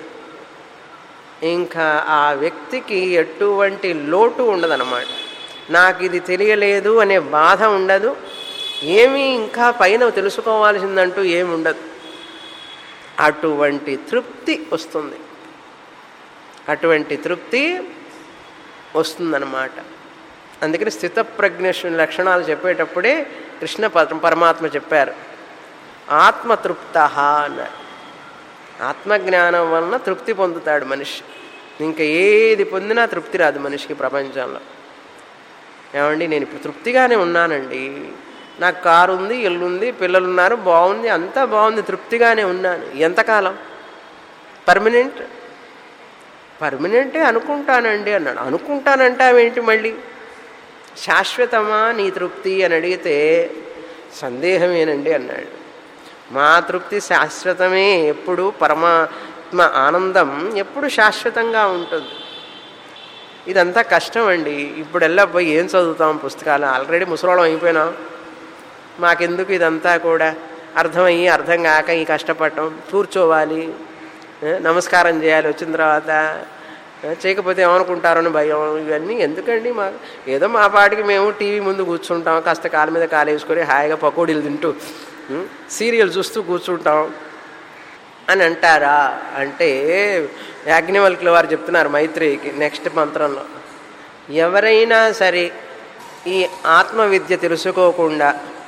ఇంకా ఆ వ్యక్తికి ఎటువంటి లోటు ఉండదన్నమాట నాకు ఇది తెలియలేదు అనే బాధ ఉండదు ఏమీ ఇంకా పైన తెలుసుకోవాల్సిందంటూ ఏమి ఉండదు అటువంటి తృప్తి వస్తుంది అటువంటి తృప్తి వస్తుందన్నమాట అందుకని స్థితప్రజ్ఞ లక్షణాలు చెప్పేటప్పుడే కృష్ణ పర- పరమాత్మ చెప్పారు ఆత్మతృప్త అన్నారు ఆత్మజ్ఞానం వలన తృప్తి పొందుతాడు మనిషి ఇంకా ఏది పొందినా తృప్తి రాదు మనిషికి ప్రపంచంలో ఏమండి నేను ఇప్పుడు తృప్తిగానే ఉన్నానండి నాకు కారు ఉంది ఇల్లు ఉంది పిల్లలు ఉన్నారు బాగుంది అంతా బాగుంది తృప్తిగానే ఉన్నాను ఎంతకాలం పర్మనెంట్ పర్మనెంటే అనుకుంటానండి అన్నాడు అనుకుంటానంటావేంటి మళ్ళీ శాశ్వతమా నీ తృప్తి అని అడిగితే సందేహమేనండి అన్నాడు మా తృప్తి శాశ్వతమే ఎప్పుడు పరమాత్మ ఆనందం ఎప్పుడు శాశ్వతంగా ఉంటుంది ఇదంతా కష్టం అండి ఇప్పుడెల్లా పోయి ఏం చదువుతాం పుస్తకాలు ఆల్రెడీ ముసలోళం అయిపోయినాం మాకెందుకు ఇదంతా కూడా అర్థమయ్యి అర్థం కాక ఈ కష్టపడటం కూర్చోవాలి ఏ, నమస్కారం చేయాలి వచ్చిన తర్వాత ఏ, చేయకపోతే ఏమనుకుంటారని భయం ఇవన్నీ ఎందుకండి మా ఏదో మా పాటికి మేము టీవీ ముందు కూర్చుంటాం కాస్త కాలు మీద కాలు వేసుకొని హాయిగా పకోడీలు తింటూ ఉం, సీరియల్ చూస్తూ కూర్చుంటాం అని అంటారా అంటే యాజ్ఞవల్కుల వారు చెప్తున్నారు మైత్రేయికి నెక్స్ట్ మంత్రంలో ఎవరైనా సరే ఈ ఆత్మవిద్య తెలుసుకోకుండా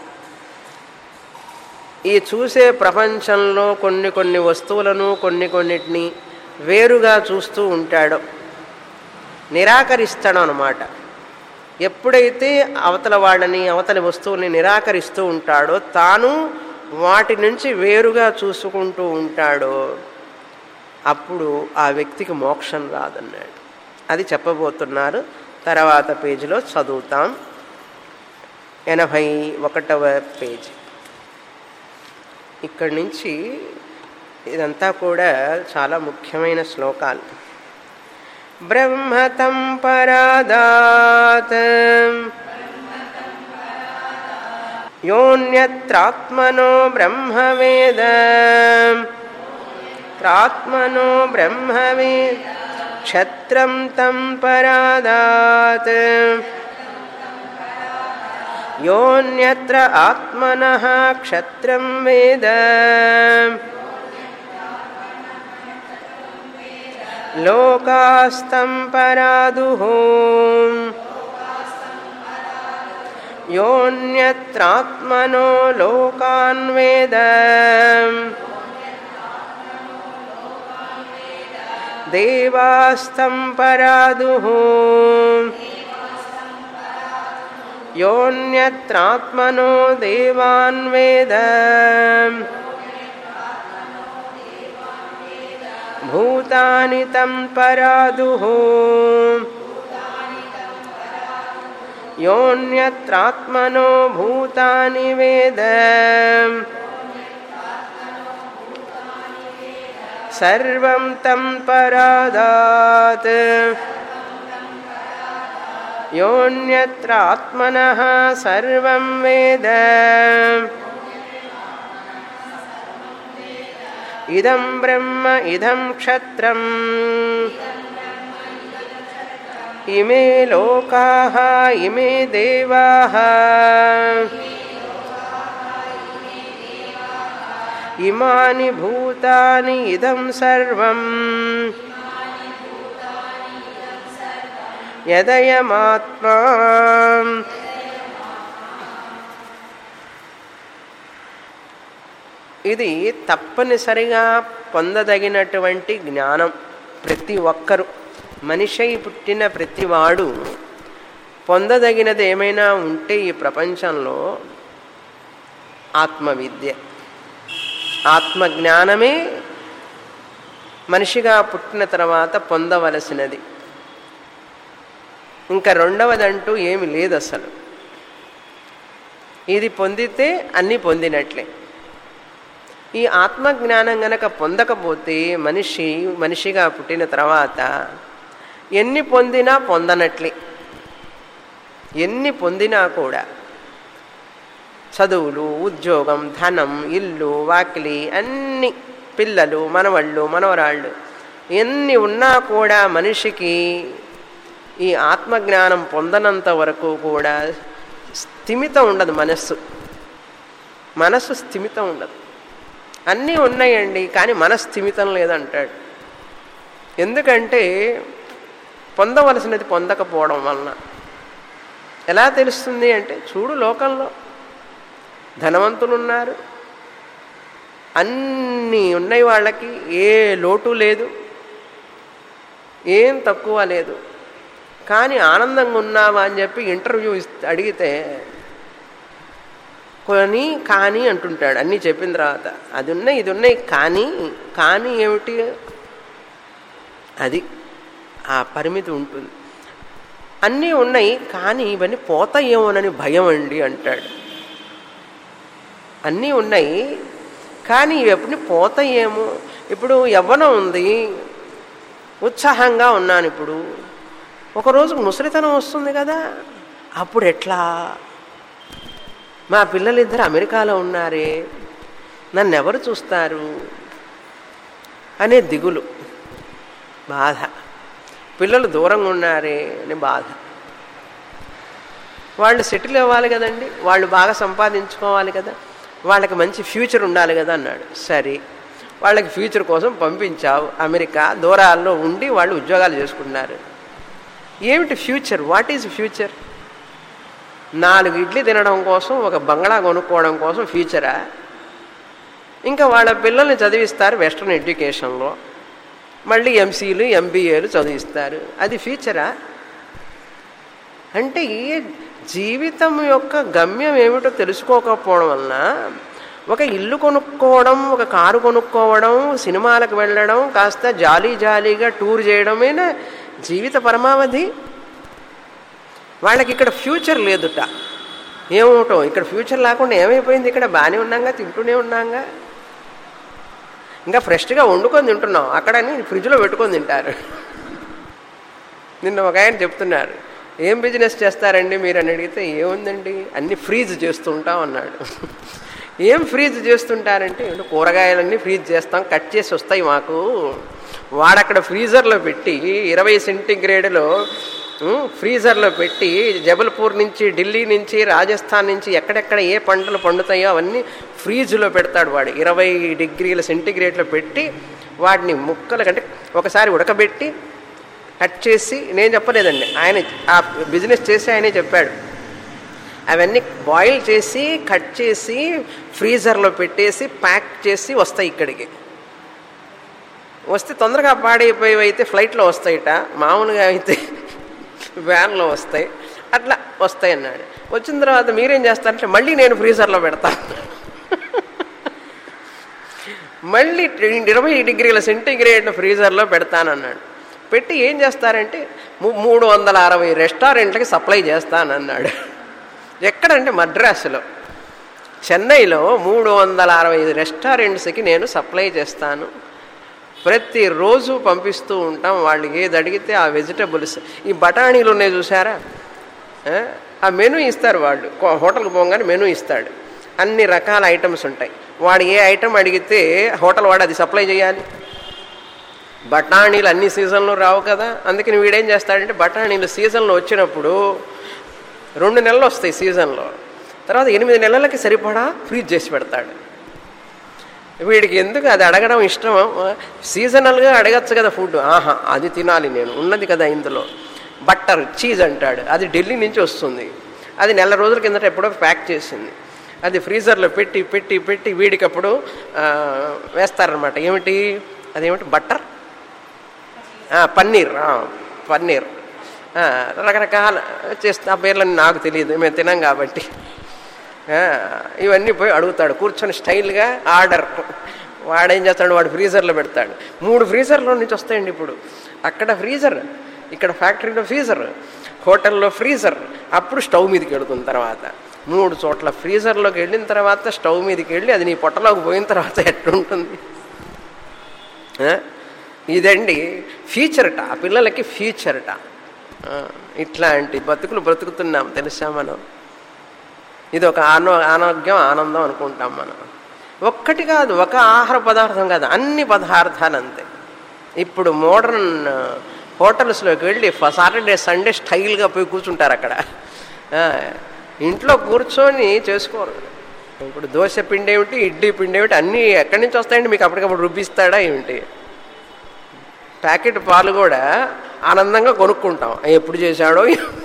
ఈ చూసే ప్రపంచంలో కొన్ని కొన్ని వస్తువులను కొన్ని కొన్నిటిని వేరుగా చూస్తూ ఉంటాడో నిరాకరిస్తాడు అనమాట ఎప్పుడైతే అవతల వాళ్ళని అవతలి వస్తువుల్ని నిరాకరిస్తూ ఉంటాడో తాను వాటి నుంచి వేరుగా చూసుకుంటూ ఉంటాడో అప్పుడు ఆ వ్యక్తికి మోక్షం రాదన్నాడు అది చెప్పబోతున్నారు తర్వాత పేజీలో చదువుతాం ఎనభై ఒకటవ పేజీ ఇక్కడి నుంచి ఇదంతా కూడా చాలా ముఖ్యమైన శ్లోకాలు బ్రహ్మతం పరాదాత్ యోన్యత్రాత్మనో బ్రహ్మవేద త్రాత్మనో బ్రహ్మవే క్షత్రం తం పరాదాత్ योऽन्यत्र आत्मनः क्षत्रं वेद लोकास्तं परादुः योऽन्यत्रात्मनो लोकान् वेद देवास्तं परादुः योऽन्यत्रात्मनो देवान् वेद भूतानि तं परादुः योऽन्यत्रात्मनो भूतानि वेद सर्वं तं परादात् योऽन्यत्र आत्मनः सर्वं वेद इदं ब्रह्म इदं क्षत्रम् इमे लोकाः इमे देवाः इमानि भूतानि इदं सर्वम् यदयमात्मा ఇది తప్పనిసరిగా పొందదగినటువంటి జ్ఞానం ప్రతి ఒక్కరు మనిషి పుట్టిన ప్రతివాడు పొందదగినది ఏమైనా ఉంటే ఈ ప్రపంచంలో ఆత్మవిద్య ఆత్మజ్ఞానమే మనిషిగా పుట్టిన తర్వాత పొందవలసినది ఇంకా రెండవదంటూ ఏమి లేదు అసలు ఇది పొందితే అన్నీ పొందినట్లే ఈ ఆత్మజ్ఞానం గనక పొందకపోతే మనిషి మనిషిగా పుట్టిన తర్వాత ఎన్ని పొందినా పొందనట్లే ఎన్ని పొందినా కూడా చదువులు ఉద్యోగం ధనం ఇల్లు వాకిలి అన్ని పిల్లలు మనవళ్ళు మనవరాళ్ళు ఎన్ని ఉన్నా కూడా మనిషికి ఈ ఆత్మజ్ఞానం పొందనంత వరకు కూడా స్థిమితం ఉండదు మనస్సు మనస్సు స్థిమితం ఉండదు అన్నీ ఉన్నాయండి కానీ మనస్థిమితం లేదంటాడు ఎందుకంటే పొందవలసినది పొందకపోవడం వలన ఎలా తెలుస్తుంది అంటే చూడు లోకంలో ధనవంతులు ఉన్నారు అన్నీ ఉన్నాయి వాళ్ళకి ఏ లోటు లేదు ఏం తక్కువ లేదు కానీ ఆనందంగా ఉన్నావా అని చెప్పి ఇంటర్వ్యూ అడిగితే కొని కానీ అంటుంటాడు అన్నీ చెప్పిన తర్వాత అది ఉన్నాయి ఇది ఉన్నాయి కానీ కానీ ఏమిటి అది ఆ పరిమితి ఉంటుంది అన్నీ ఉన్నాయి కానీ ఇవన్నీ పోతాయేమోనని భయం అండి అంటాడు అన్నీ ఉన్నాయి కానీ ఇవి ఎప్పుడు పోతాయేమో ఇప్పుడు యవ్వనం ఉంది ఉత్సాహంగా ఉన్నాను ఇప్పుడు ఒకరోజు ముసలితనం వస్తుంది కదా అప్పుడు ఎట్లా మా పిల్లలిద్దరు అమెరికాలో ఉన్నారే నన్ను ఎవరు చూస్తారు అనే దిగులు బాధ పిల్లలు దూరంగా ఉన్నారే అని బాధ వాళ్ళు సెటిల్ అవ్వాలి కదండి వాళ్ళు బాగా సంపాదించుకోవాలి కదా వాళ్ళకి మంచి ఫ్యూచర్ ఉండాలి కదా అన్నాడు సరే వాళ్ళకి ఫ్యూచర్ కోసం పంపించావు అమెరికా దూరాల్లో ఉండి వాళ్ళు ఉద్యోగాలు చేసుకుంటున్నారు ఏమిటి ఫ్యూచర్ వాట్ ఈజ్ ఫ్యూచర్ నాలుగు ఇడ్లీ తినడం కోసం ఒక బంగ్లా కొనుక్కోవడం కోసం ఫ్యూచరా ఇంకా వాళ్ళ పిల్లల్ని చదివిస్తారు వెస్ట్రన్ ఎడ్యుకేషన్లో మళ్ళీ ఎంసీలు ఎంబీఏలు చదివిస్తారు అది ఫ్యూచరా అంటే ఈ జీవితం యొక్క గమ్యం ఏమిటో తెలుసుకోకపోవడం వలన ఒక ఇల్లు కొనుక్కోవడం ఒక కారు కొనుక్కోవడం సినిమాలకు వెళ్ళడం కాస్త జాలీ జాలీగా టూర్ చేయడమేనా జీవిత పరమావధి వాళ్ళకి ఇక్కడ ఫ్యూచర్ లేదుట ఏమవటం ఇక్కడ ఫ్యూచర్ లేకుండా ఏమైపోయింది ఇక్కడ బాగానే ఉన్నాగా తింటూనే ఉన్నాగా ఇంకా ఫ్రెష్గా వండుకొని తింటున్నాం అక్కడని ఫ్రిడ్జ్లో పెట్టుకొని తింటారు నిన్న ఒక ఆయన చెప్తున్నారు ఏం బిజినెస్ చేస్తారండి మీరు అని అడిగితే ఏముందండి అన్ని ఫ్రీజ్ చేస్తుంటాం అన్నాడు ఏం ఫ్రీజ్ చేస్తుంటారంటే కూరగాయలన్నీ ఫ్రీజ్ చేస్తాం కట్ చేసి వస్తాయి మాకు వాడక్కడ ఫ్రీజర్లో పెట్టి ఇరవై సెంటిగ్రేడ్లో ఫ్రీజర్లో పెట్టి జబల్పూర్ నుంచి ఢిల్లీ నుంచి రాజస్థాన్ నుంచి ఎక్కడెక్కడ ఏ పంటలు పండుతాయో అవన్నీ ఫ్రీజ్లో పెడతాడు వాడు ఇరవై డిగ్రీల సెంటిగ్రేడ్లో పెట్టి వాటిని ముక్కలు కంటే ఒకసారి ఉడకబెట్టి కట్ చేసి నేను చెప్పలేదండి ఆయన ఆ బిజినెస్ చేసి ఆయనే చెప్పాడు అవన్నీ బాయిల్ చేసి కట్ చేసి ఫ్రీజర్లో పెట్టేసి ప్యాక్ చేసి వస్తాయి ఇక్కడికి వస్తే తొందరగా పాడైపోయి అయితే ఫ్లైట్లో వస్తాయిట మామూలుగా అయితే వ్యాన్లో వస్తాయి అట్లా వస్తాయి అన్నాడు వచ్చిన తర్వాత మీరేం చేస్తారంటే మళ్ళీ నేను ఫ్రీజర్లో పెడతాను మళ్ళీ ఇరవై డిగ్రీల సెంటిగ్రేడ్ ఫ్రీజర్లో పెడతానన్నాడు పెట్టి ఏం చేస్తారంటే ము- మూడు వందల అరవై రెస్టారెంట్లకి సప్లై చేస్తానన్నాడు ఎక్కడంటే మద్రాసులో చెన్నైలో మూడు వందల అరవై ఐదు రెస్టారెంట్స్కి నేను సప్లై చేస్తాను ప్రతిరోజు పంపిస్తూ ఉంటాం వాళ్ళు ఏది అడిగితే ఆ వెజిటబుల్స్ ఈ బఠానీలు ఉన్నాయి చూసారా ఆ? ఆ మెనూ ఇస్తారు వాళ్ళు కో- హోటల్కి పోగానే మెనూ ఇస్తాడు అన్ని రకాల ఐటమ్స్ ఉంటాయి వాడు ఏ ఐటమ్ అడిగితే హోటల్ వాడు అది సప్లై చేయాలి బఠానీలు అన్ని సీజన్లో రావు కదా అందుకని వీడేం చేస్తాడంటే బఠానీలు సీజన్లో వచ్చినప్పుడు రెండు నెలలు వస్తాయి సీజన్లో తర్వాత ఎనిమిది నెలలకి సరిపడా ఫ్రీజ్ చేసి పెడతాడు వీడికి ఎందుకు అది అడగడం ఇష్టం సీజనల్గా అడగచ్చు కదా ఫుడ్ ఆహా అది తినాలి నేను ఉన్నది కదా ఇందులో బట్టర్ చీజ్ అంటాడు అది ఢిల్లీ నుంచి వస్తుంది అది నెల రోజుల కిందట ఎప్పుడో ప్యాక్ చేసింది అది ఫ్రీజర్లో పెట్టి పెట్టి పెట్టి వీడికప్పుడు ఆ, వేస్తారనమాట ఏమిటి అదేమిటి బట్టర్ ఆ, పన్నీర్ ఆ, పన్నీర్ ఆ, రకరకాల చేస్తా ఆ పేర్లని నాకు తెలియదు మేము తినాం కాబట్టి ఆ, ఇవన్నీ పోయి అడుగుతాడు కూర్చొని స్టైల్గా ఆర్డర్ వాడేం చేస్తాడు వాడు ఫ్రీజర్లో పెడతాడు మూడు ఫ్రీజర్లో నుంచి వస్తాయండి ఇప్పుడు అక్కడ ఫ్రీజర్ ఇక్కడ ఫ్యాక్టరీలో ఫ్రీజర్ హోటల్లో ఫ్రీజర్ అప్పుడు స్టవ్ మీదకి వెళుతుంది తర్వాత మూడు చోట్ల ఫ్రీజర్లోకి వెళ్ళిన తర్వాత స్టవ్ మీదకి వెళ్ళి అది నీ పొట్టలోకి పోయిన తర్వాత ఎట్లుంటుంది ఆ? ఇదండి ఫ్యూచర్ట ఆ పిల్లలకి ఫ్యూచర్ట ఆ, ఇట్లాంటి బతుకులు బ్రతుకుతున్నాం తెలుసా మనం ఇది ఒక ఆనో ఆరోగ్యం ఆనందం అనుకుంటాం మనం ఒక్కటి కాదు ఒక ఆహార పదార్థం కాదు అన్ని పదార్థాలు అంతే ఇప్పుడు మోడర్న్ హోటల్స్లోకి వెళ్ళి సాటర్డే సండే స్టైల్గా పోయి కూర్చుంటారు అక్కడ ఆ, ఇంట్లో కూర్చొని చేసుకోరు ఇప్పుడు దోశ పిండి ఏమిటి ఇడ్లీ పిండి ఏమిటి అన్నీ ఎక్కడి నుంచి వస్తాయండి మీకు అప్పటికప్పుడు రుబ్బిస్తాడా ఏమిటి ప్యాకెట్ పాలు కూడా ఆనందంగా కొనుక్కుంటాం ఎప్పుడు చేశాడో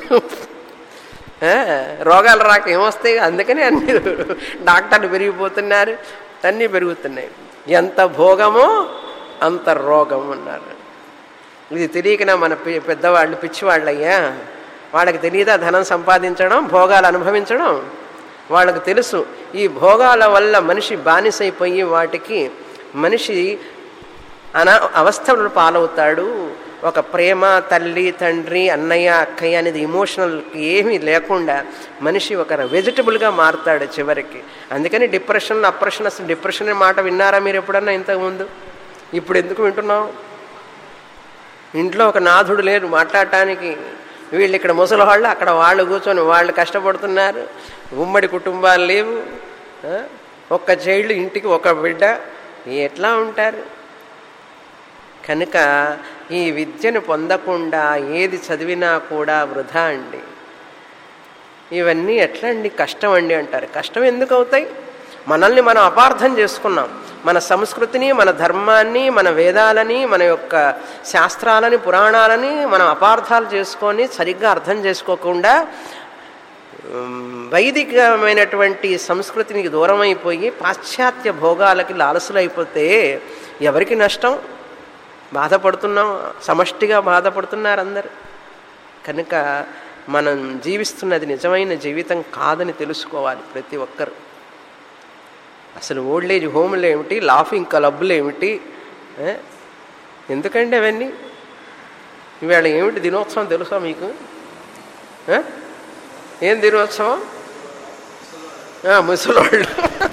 ఆ, రోగాలు రాక ఏమొస్తాయి అందుకని అన్ని డాక్టర్లు పెరిగిపోతున్నారు అన్నీ పెరుగుతున్నాయి ఎంత భోగమో అంత రోగం అన్నారు ఇది తెలియకనా మన పి- పెద్దవాళ్ళు పిచ్చివాళ్ళయ్యా వాళ్ళకి తెలియదా ధనం సంపాదించడం భోగాలు అనుభవించడం వాళ్ళకు తెలుసు ఈ భోగాల వల్ల మనిషి బానిసైపోయి వాటికి మనిషి అనా అవస్థలు పాలవుతాడు ఒక ప్రేమ తల్లి తండ్రి అన్నయ్య అక్కయ్య అనేది ఇమోషనల్ ఏమీ లేకుండా మనిషి ఒక వెజిటబుల్గా మారుతాడు చివరికి అందుకని డిప్రెషన్ అప్రెషన్ అసలు డిప్రెషన్ అనే మాట విన్నారా మీరు ఎప్పుడన్నా ఇంతకుముందు ఇప్పుడు ఎందుకు వింటున్నాం ఇంట్లో ఒక నాథుడు లేరు మాట్లాడటానికి వీళ్ళు ఇక్కడ ముసలి వాళ్ళు అక్కడ వాళ్ళు కూర్చొని వాళ్ళు కష్టపడుతున్నారు ఉమ్మడి కుటుంబాలు లేవు ఆ? ఒక్క చైల్డ్ ఇంటికి ఒక బిడ్డ ఎట్లా ఉంటారు కనుక ఈ విద్యను పొందకుండా ఏది చదివినా కూడా వృధా అండి ఇవన్నీ ఎట్లా అండి కష్టం అండి అంటారు కష్టం ఎందుకు అవుతాయి మనల్ని మనం అపార్థం చేసుకున్నాం మన సంస్కృతిని మన ధర్మాన్ని మన వేదాలని మన యొక్క శాస్త్రాలని పురాణాలని మనం అపార్థాలు చేసుకొని సరిగ్గా అర్థం చేసుకోకుండా ఉమ్, వైదికమైనటువంటి సంస్కృతికి దూరం అయిపోయి పాశ్చాత్య భోగాలకి లాలసులైపోతే ఎవరికి నష్టం బాధపడుతున్నాం సమష్టిగా బాధపడుతున్నారు అందరు కనుక మనం జీవిస్తున్నది నిజమైన జీవితం కాదని తెలుసుకోవాలి ప్రతి ఒక్కరు అసలు ఓల్డ్ ఏజ్ హోమ్లు ఏమిటి లాఫింగ్ క్లబ్లు ఏమిటి ఏ? ఎందుకండి అవన్నీ ఇవాళ ఏమిటి దినోత్సవం తెలుసా మీకు ఏ? ఏం దినోత్సవం ఆ, ముసలోళ్ళు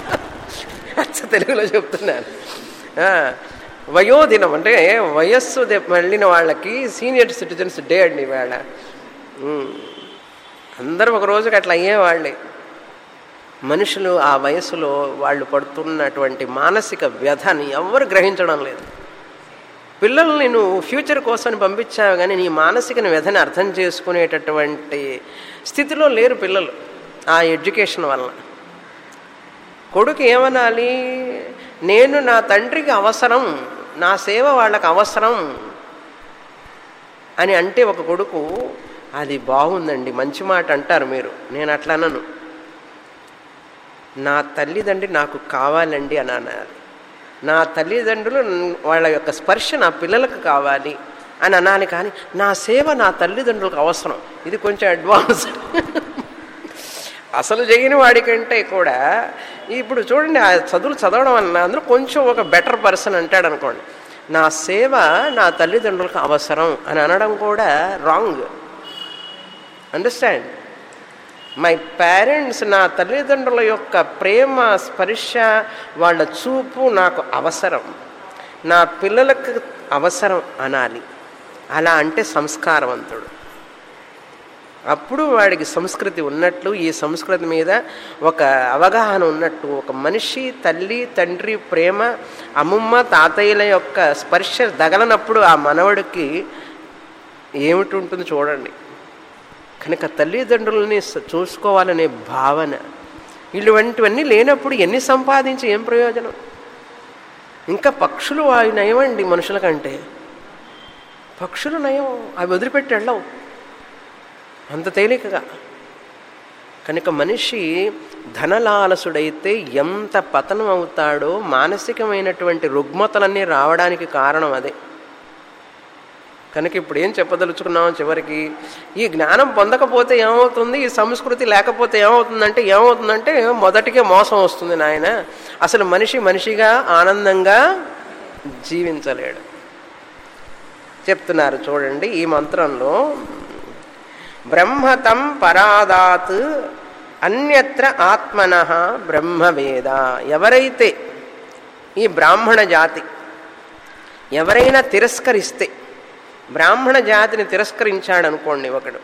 అచ్చ తెలుగులో చెప్తున్నాను ఆ, వయోదినం అంటే వయస్సు దే- వెళ్ళిన వాళ్ళకి సీనియర్ సిటిజన్స్ డే అండి ఇవాళ ఉమ్. అందరూ ఒక రోజుకి అట్లా అయ్యేవాళ్ళే మనుషులు ఆ వయసులో వాళ్ళు పడుతున్నటువంటి మానసిక వ్యధని ఎవ్వరు గ్రహించడం లేదు పిల్లల్ని నువ్వు ఫ్యూచర్ కోసం పంపించావు కానీ నీ మానసిక వ్యధని అర్థం చేసుకునేటటువంటి స్థితిలో లేరు పిల్లలు ఆ ఎడ్యుకేషన్ వలన కొడుకు ఏమనాలి నేను నా తండ్రికి అవసరం నా సేవ వాళ్ళకి అవసరం అని అంటే ఒక కొడుకు అది బాగుందండి మంచి మాట అంటారు మీరు నేను అట్లా అనను నా తల్లిదండ్రి నాకు కావాలండి అని అనాలి నా తల్లిదండ్రులు వాళ్ళ యొక్క స్పర్శ నా పిల్లలకు కావాలి అని అనాలి కానీ నా సేవ నా తల్లిదండ్రులకు అవసరం ఇది కొంచెం అడ్వాన్స్ అసలు చేయని వాడికంటే కూడా ఇప్పుడు చూడండి ఆ చదువులు చదవడం వలన అందరూ కొంచెం ఒక బెటర్ పర్సన్ అంటాడు అనుకోండి నా సేవ నా తల్లిదండ్రులకు అవసరం అని అనడం కూడా రాంగ్ అండర్స్టాండ్ మై పేరెంట్స్ నా తల్లిదండ్రుల యొక్క ప్రేమ స్పర్శ వాళ్ళ చూపు నాకు అవసరం నా పిల్లలకు అవసరం అనాలి అలా అంటే సంస్కారవంతుడు అప్పుడు వాడికి సంస్కృతి ఉన్నట్లు ఈ సంస్కృతి మీద ఒక అవగాహన ఉన్నట్టు ఒక మనిషి తల్లి తండ్రి ప్రేమ అమ్మమ్మ తాతయ్యల యొక్క స్పర్శ దగలనప్పుడు ఆ మనవడికి ఏమిటి ఉంటుంది చూడండి కనుక తల్లిదండ్రులని స- చూసుకోవాలనే భావన ఇటువంటివన్నీ లేనప్పుడు ఎన్ని సంపాదించి ఏం ప్రయోజనం ఇంకా పక్షులు అవి నయమండి మనుషుల కంటే పక్షులు నయం అవి వదిలిపెట్టి వెళ్ళవు అంత తేలికగా కనుక మనిషి ధనలాలసుడైతే ఎంత పతనం అవుతాడో మానసికమైనటువంటి రుగ్మతలన్నీ రావడానికి కారణం అదే కనుక ఇప్పుడు ఏం చెప్పదలుచుకున్నాం చివరికి ఈ జ్ఞానం పొందకపోతే ఏమవుతుంది ఈ సంస్కృతి లేకపోతే ఏమవుతుందంటే ఏమవుతుందంటే మొదటికే మోసం వస్తుంది నాయన అసలు మనిషి మనిషిగా ఆనందంగా జీవించలేడు చెప్తున్నారు చూడండి ఈ మంత్రంలో బ్రహ్మతం పరాదాత్ అన్యత్ర ఆత్మన బ్రహ్మవేద ఎవరైతే ఈ బ్రాహ్మణ జాతి ఎవరైనా తిరస్కరిస్తే బ్రాహ్మణ జాతిని తిరస్కరించాడు అనుకోండి ఒకడు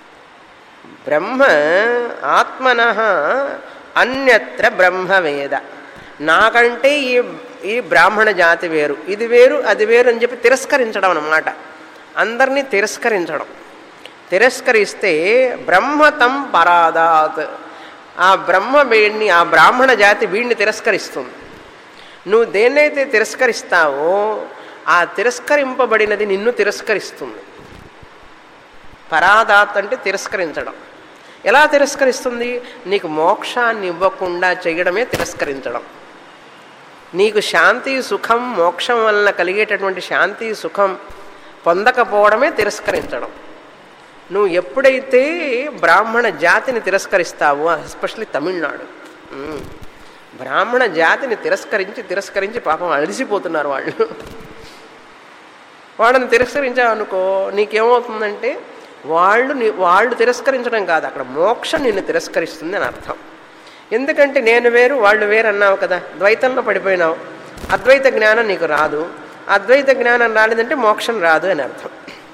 బ్రహ్మ ఆత్మన అన్యత్ర బ్రహ్మవేద నాకంటే ఈ ఈ బ్రాహ్మణ జాతి వేరు ఇది వేరు అది వేరు అని చెప్పి తిరస్కరించడం అన్నమాట అందరినీ తిరస్కరించడం తిరస్కరిస్తే బ్రహ్మతం పరాదాత్ ఆ బ్రహ్మ వీడిని ఆ బ్రాహ్మణ జాతి వీడిని తిరస్కరిస్తుంది నువ్వు దేన్నైతే తిరస్కరిస్తావో ఆ తిరస్కరింపబడినది నిన్ను తిరస్కరిస్తుంది పరాదాత్ అంటే తిరస్కరించడం ఎలా తిరస్కరిస్తుంది నీకు మోక్షాన్ని ఇవ్వకుండా చేయడమే తిరస్కరించడం నీకు శాంతి సుఖం మోక్షం వలన కలిగేటటువంటి శాంతి సుఖం పొందకపోవడమే తిరస్కరించడం నువ్వు ఎప్పుడైతే బ్రాహ్మణ జాతిని తిరస్కరిస్తావో ఎస్పెషల్లీ తమిళనాడు ఉమ్, బ్రాహ్మణ జాతిని తిరస్కరించి తిరస్కరించి పాపం అలసిపోతున్నారు వాళ్ళు వాళ్ళని తిరస్కరించావనుకో నీకేమవుతుందంటే వాళ్ళు ని- వాళ్ళు తిరస్కరించడం కాదు అక్కడ మోక్షం నిన్ను తిరస్కరిస్తుంది అని అర్థం ఎందుకంటే నేను వేరు వాళ్ళు వేరు అన్నావు కదా ద్వైతంలో పడిపోయినావు అద్వైత జ్ఞానం నీకు రాదు అద్వైత జ్ఞానం రాలేదంటే మోక్షం రాదు అని అర్థం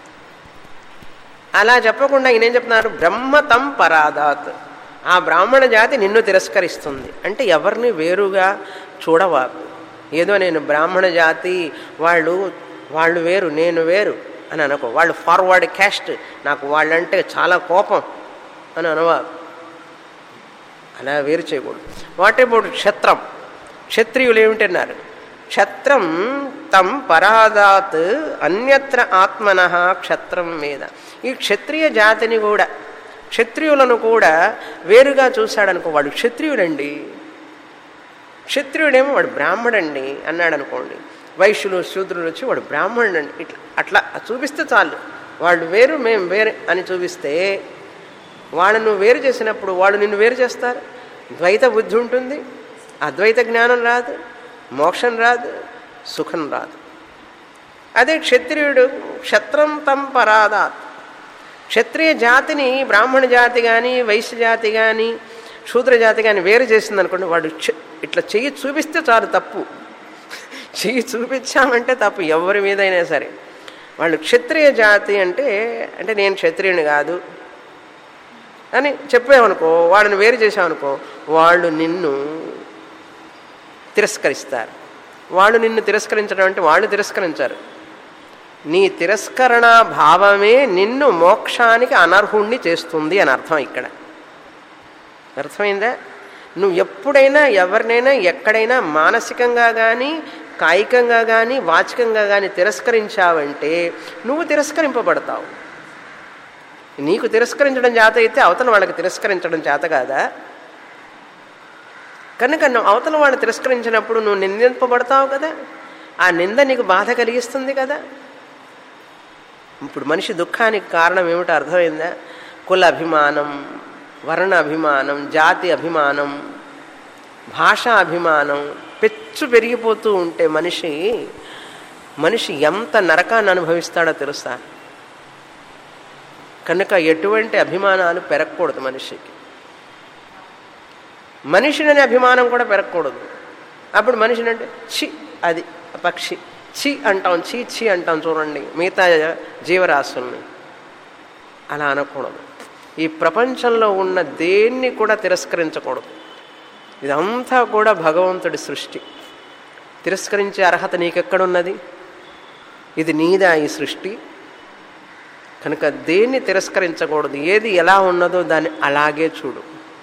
అలా చెప్పకుండా ఈయన ఏం చెప్తున్నారు బ్రహ్మతం పరాదాత్ ఆ బ్రాహ్మణ జాతి నిన్ను తిరస్కరిస్తుంది అంటే ఎవరిని వేరుగా చూడవాకు ఏదో నేను బ్రాహ్మణ జాతి వాళ్ళు వాళ్ళు వేరు నేను వేరు అని అనుకో వాళ్ళు ఫార్వర్డ్ క్యాస్ట్ నాకు వాళ్ళంటే చాలా కోపం అని అనవాకు అలా వేరు చేయకూడదు వాట్ అబౌట్ క్షత్రం క్షత్రియులు ఏమిటన్నారు క్షత్రం తం పరాదాత్ అన్యత్ర ఆత్మన క్షత్రం మీద ఈ క్షత్రియ జాతిని కూడా క్షత్రియులను కూడా వేరుగా చూశాడనుకో వాడు క్షత్రియుడండి క్షత్రియుడేమో వాడు బ్రాహ్మడండి అన్నాడు అనుకోండి వైశ్యులు శూద్రులు వచ్చి వాడు బ్రాహ్మణుడు అండి ఇట్లా అట్లా చూపిస్తే చాలు వాళ్ళు వేరు మేము వేరు అని చూపిస్తే వాళ్ళను వేరు చేసినప్పుడు వాళ్ళు నిన్ను వేరు చేస్తారు ద్వైత బుద్ధి ఉంటుంది అద్వైత జ్ఞానం రాదు మోక్షం రాదు సుఖం రాదు అదే క్షత్రియుడు క్షత్రం తం పరాదాత్ క్షత్రియ జాతిని బ్రాహ్మణ జాతి కానీ వైశ్య జాతి కానీ శూద్ర జాతి కానీ వేరు చేసింది అనుకోండి వాడు చె- ఇట్లా చెయ్యి చూపిస్తే చాలు తప్పు చెయ్యి చూపించామంటే తప్పు ఎవరి మీదైనా సరే వాళ్ళు క్షత్రియ జాతి అంటే అంటే నేను క్షత్రియుని కాదు అని చెప్పామనుకో వాళ్ళని వేరు చేసామనుకో వాళ్ళు నిన్ను తిరస్కరిస్తారు వాళ్ళు నిన్ను తిరస్కరించడం అంటే వాళ్ళు తిరస్కరించారు నీ తిరస్కరణ భావమే నిన్ను మోక్షానికి అనర్హుణ్ణి చేస్తుంది అని అర్థం ఇక్కడ అర్థమైందా నువ్వు ఎప్పుడైనా ఎవరినైనా ఎక్కడైనా మానసికంగా కానీ కాయికంగా కానీ వాచికంగా కానీ తిరస్కరించావంటే నువ్వు తిరస్కరింపబడతావు నీకు తిరస్కరించడం చేత అయితే అవతల వాళ్ళకి తిరస్కరించడం చేత కాదా కనుక నువ్వు అవతల వాళ్ళు తిరస్కరించినప్పుడు నువ్వు నిందింపబడతావు కదా ఆ నింద నీకు బాధ కలిగిస్తుంది కదా ఇప్పుడు మనిషి దుఃఖానికి కారణం ఏమిటో అర్థమైందా కుల అభిమానం వర్ణ అభిమానం జాతి అభిమానం భాషా అభిమానం పెచ్చు పెరిగిపోతూ ఉంటే మనిషి మనిషి ఎంత నరకాన్ని అనుభవిస్తాడో తెలుసా కనుక ఎటువంటి అభిమానాలు పెరగకూడదు మనిషికి మనిషిననే అభిమానం కూడా పెరగకూడదు అప్పుడు మనిషిని అంటే చి అది పక్షి చి అంటాం చీ చి అంటాం చూడండి మిగతా జీవరాశుల్ని అలా అనకూడదు ఈ ప్రపంచంలో ఉన్న దేన్ని కూడా తిరస్కరించకూడదు ఇదంతా కూడా భగవంతుడి సృష్టి తిరస్కరించే అర్హత నీకెక్కడున్నది ఇది నీదా ఈ సృష్టి కనుక దేన్ని తిరస్కరించకూడదు ఏది ఎలా ఉన్నదో దాన్ని అలాగే చూడు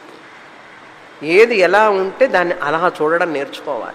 ఏది ఎలా ఉంటే దాన్ని అలా చూడడం నేర్చుకోవాలి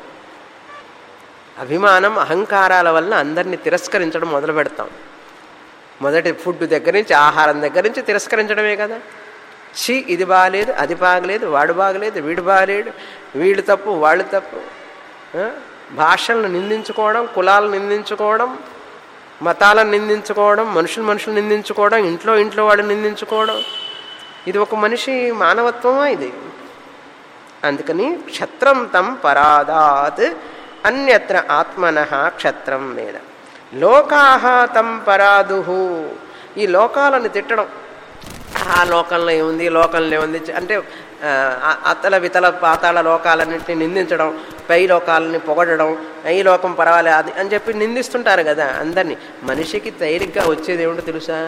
అభిమానం అహంకారాల వల్ల అందరినీ తిరస్కరించడం మొదలు పెడతాం మొదటి ఫుడ్ దగ్గర నుంచి ఆహారం దగ్గర నుంచి తిరస్కరించడమే కదా ఛీ ఇది బాగలేదు అది బాగలేదు వాడు బాగలేదు వీడు బాగలేడు వీడు తప్పు వాళ్ళు తప్పు ఆ? భాషలను నిందించుకోవడం కులాలను నిందించుకోవడం మతాలను నిందించుకోవడం మనుషులు మనుషులు నిందించుకోవడం ఇంట్లో ఇంట్లో వాళ్ళు నిందించుకోవడం ఇది ఒక మనిషి మానవత్వమా ఇది అందుకని క్షత్రం తం పరాదాత్ అన్యత్ర ఆత్మన క్షత్రం వేద లోకాహ తం పరాదుహు ఈ లోకాలను తిట్టడం ఆ లోకంలో ఏముంది ఈ లోకంలో ఏముంది అంటే ఆ, అతల వితల పాతాళ లోకాలన్నింటినీ నిందించడం పై లోకాలని పొగడడం ఈ లోకం పర్వాలేదు అది అని చెప్పి నిందిస్తుంటారు కదా అందరినీ మనిషికి తేలిగ్గా వచ్చేది ఏమిటో తెలుసా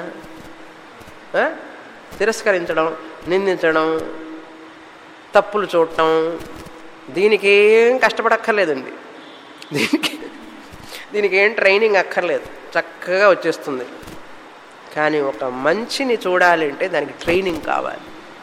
ఆ? తిరస్కరించడం నిందించడం తప్పులు చూడటం దీనికి ఏం కష్టపడక్కర్లేదండి దీనికి దీనికి ఏం ట్రైనింగ్ అక్కర్లేదు చక్కగా వచ్చేస్తుంది కానీ ఒక మంచిని చూడాలి అంటే దానికి ట్రైనింగ్ కావాలి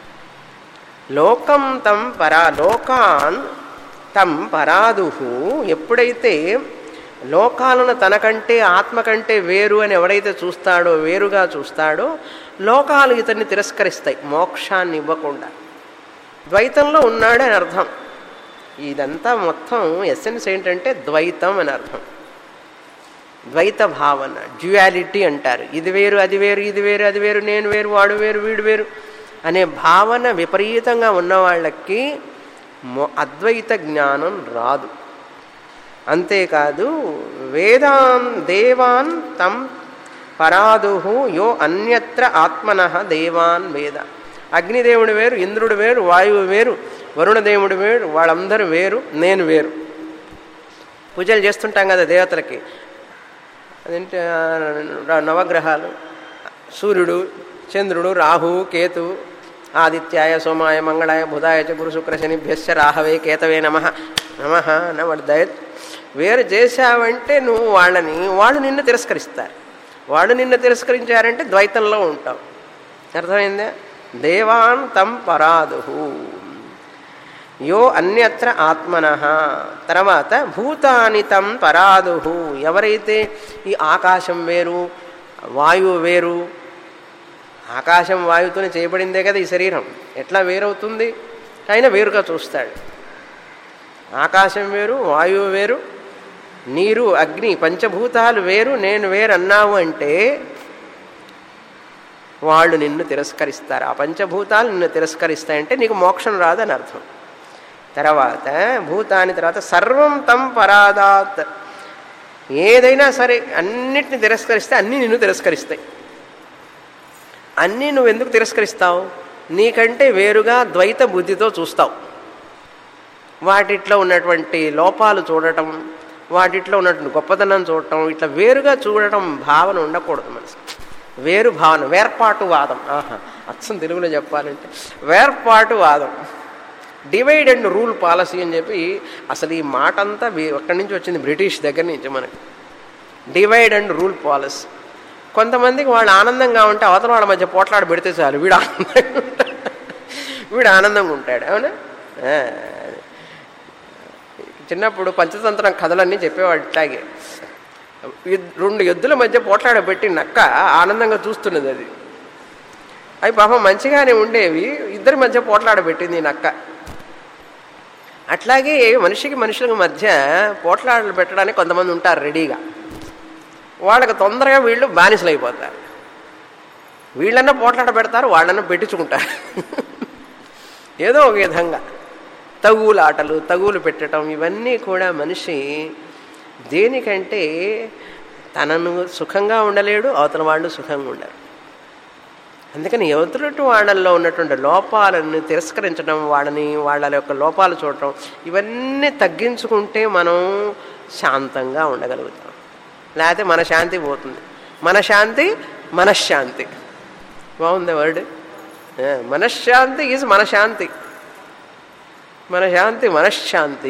లోకం తం పరా లోకాన్ తం పరాదుహు ఎప్పుడైతే లోకాలను తనకంటే ఆత్మ కంటే వేరు అని ఎవడైతే చూస్తాడో వేరుగా చూస్తాడో లోకాలు ఇతన్ని తిరస్కరిస్తాయి మోక్షాన్ని ఇవ్వకుండా ద్వైతంలో ఉన్నాడు అని అర్థం ఇదంతా మొత్తం ఎసెన్స్ ఏంటంటే ద్వైతం అని అర్థం ద్వైత భావన డ్యుయాలిటీ అంటారు ఇది వేరు అది వేరు ఇది వేరు అది వేరు నేను వేరు వాడు వేరు వీడు వేరు అనే భావన విపరీతంగా ఉన్న వాళ్ళకి మొ- అద్వైత జ్ఞానం రాదు అంతేకాదు వేదాన్ దేవాన్ తం పరాదుహు యో అన్యత్ర ఆత్మన దేవాన్ వేద అగ్నిదేవుడు వేరు ఇంద్రుడు వేరు వాయువు వేరు వరుణదేవుడు వేరు వాళ్ళందరూ వేరు నేను వేరు పూజలు చేస్తుంటాం కదా దేవతలకి అదేంటి ఆ, నవగ్రహాలు సూర్యుడు చంద్రుడు రాహు కేతు ఆదిత్యాయ సోమాయ మంగళాయ బుధాయ చ గురు శుక్ర శనిభ్యశ్చ రాహవే కేతవే నమ నమ అని వాడు దయ వేరు చేశావంటే నువ్వు వాళ్ళని వాళ్ళు నిన్ను తిరస్కరిస్తారు వాళ్ళు నిన్ను తిరస్కరించారంటే ద్వైతంలో ఉంటావు అర్థమైందా దేవాన్ తం పరాదుహు యో అన్యత్ర ఆత్మన తర్వాత భూతాని తం పరాదుహు ఎవరైతే ఈ ఆకాశం వేరు వాయువు వేరు ఆకాశం వాయువుతోనే చేయబడిందే కదా ఈ శరీరం ఎట్లా వేరవుతుంది ఆయన వేరుగా చూస్తాడు ఆకాశం వేరు వాయువు వేరు నీరు అగ్ని పంచభూతాలు వేరు నేను వేరు అన్నావు అంటే వాళ్ళు నిన్ను తిరస్కరిస్తారు ఆ పంచభూతాలు నిన్ను తిరస్కరిస్తాయంటే నీకు మోక్షం రాదని అర్థం తర్వాత భూతాని తర్వాత సర్వం తం పరాదాత్ ఏదైనా సరే అన్నిటిని తిరస్కరిస్తే అన్నీ నిన్ను తిరస్కరిస్తాయి అన్నీ నువ్వు ఎందుకు తిరస్కరిస్తావు నీకంటే వేరుగా ద్వైత బుద్ధితో చూస్తావు వాటిట్లో ఉన్నటువంటి లోపాలు చూడటం వాటిట్లో ఉన్నటువంటి గొప్పతనం చూడటం ఇట్లా వేరుగా చూడటం భావన ఉండకూడదు మనసు వేరు భావన వేర్పాటు వాదం ఆహా అచ్చం తెలుగులో చెప్పాలంటే వేర్పాటు వాదం డివైడ్ అండ్ రూల్ పాలసీ అని చెప్పి అసలు ఈ మాట అంతా వీ- ఎక్కడి నుంచి వచ్చింది బ్రిటిష్ దగ్గర నుంచి మనకి డివైడ్ అండ్ రూల్ పాలసీ కొంతమందికి వాళ్ళు ఆనందంగా ఉంటే అవతల వాళ్ళ మధ్య పోట్లాడ పెడితే చాలు వీడు ఆనందంగా ఉంటాడు వీడు ఆనందంగా ఉంటాడు అవునా ఆ. చిన్నప్పుడు పంచతంత్రం కథలన్నీ చెప్పేవాడు ఇట్లాగే యుద్- రెండు ఎద్దుల మధ్య పోట్లాడబెట్టి నక్క ఆనందంగా చూస్తున్నది అది అవి పాపం మంచిగానే ఉండేవి ఇద్దరి మధ్య పోట్లాడబెట్టింది ఈ నక్క అట్లాగే మనిషికి మనుషుల మధ్య పోట్లాడలు పెట్టడానికి కొంతమంది ఉంటారు రెడీగా వాళ్ళకి తొందరగా వీళ్ళు బానిసలు అయిపోతారు వీళ్ళన్నా పోట్లాడ పెడతారు వాళ్ళన్నా పెట్టించుకుంటారు ఏదో ఒక విధంగా తగువులు ఆటలు తగువులు పెట్టడం ఇవన్నీ కూడా మనిషి దేనికంటే తనను సుఖంగా ఉండలేడు అవతల ఉండలేడు అవతల వాళ్ళు సుఖంగా ఉండరు అందుకని ఎదుటి వాళ్ళల్లో ఉన్నటువంటి లోపాలను తిరస్కరించడం వాళ్ళని వాళ్ళ యొక్క లోపాలు చూడటం ఇవన్నీ తగ్గించుకుంటే మనం శాంతంగా ఉండగలుగుతాం లేకపోతే మన శాంతి పోతుంది మన శాంతి మనశ్శాంతి బాగుంది వర్డ్ మనశ్శాంతి ఈజ్ మన శాంతి మన శాంతి మనశ్శాంతి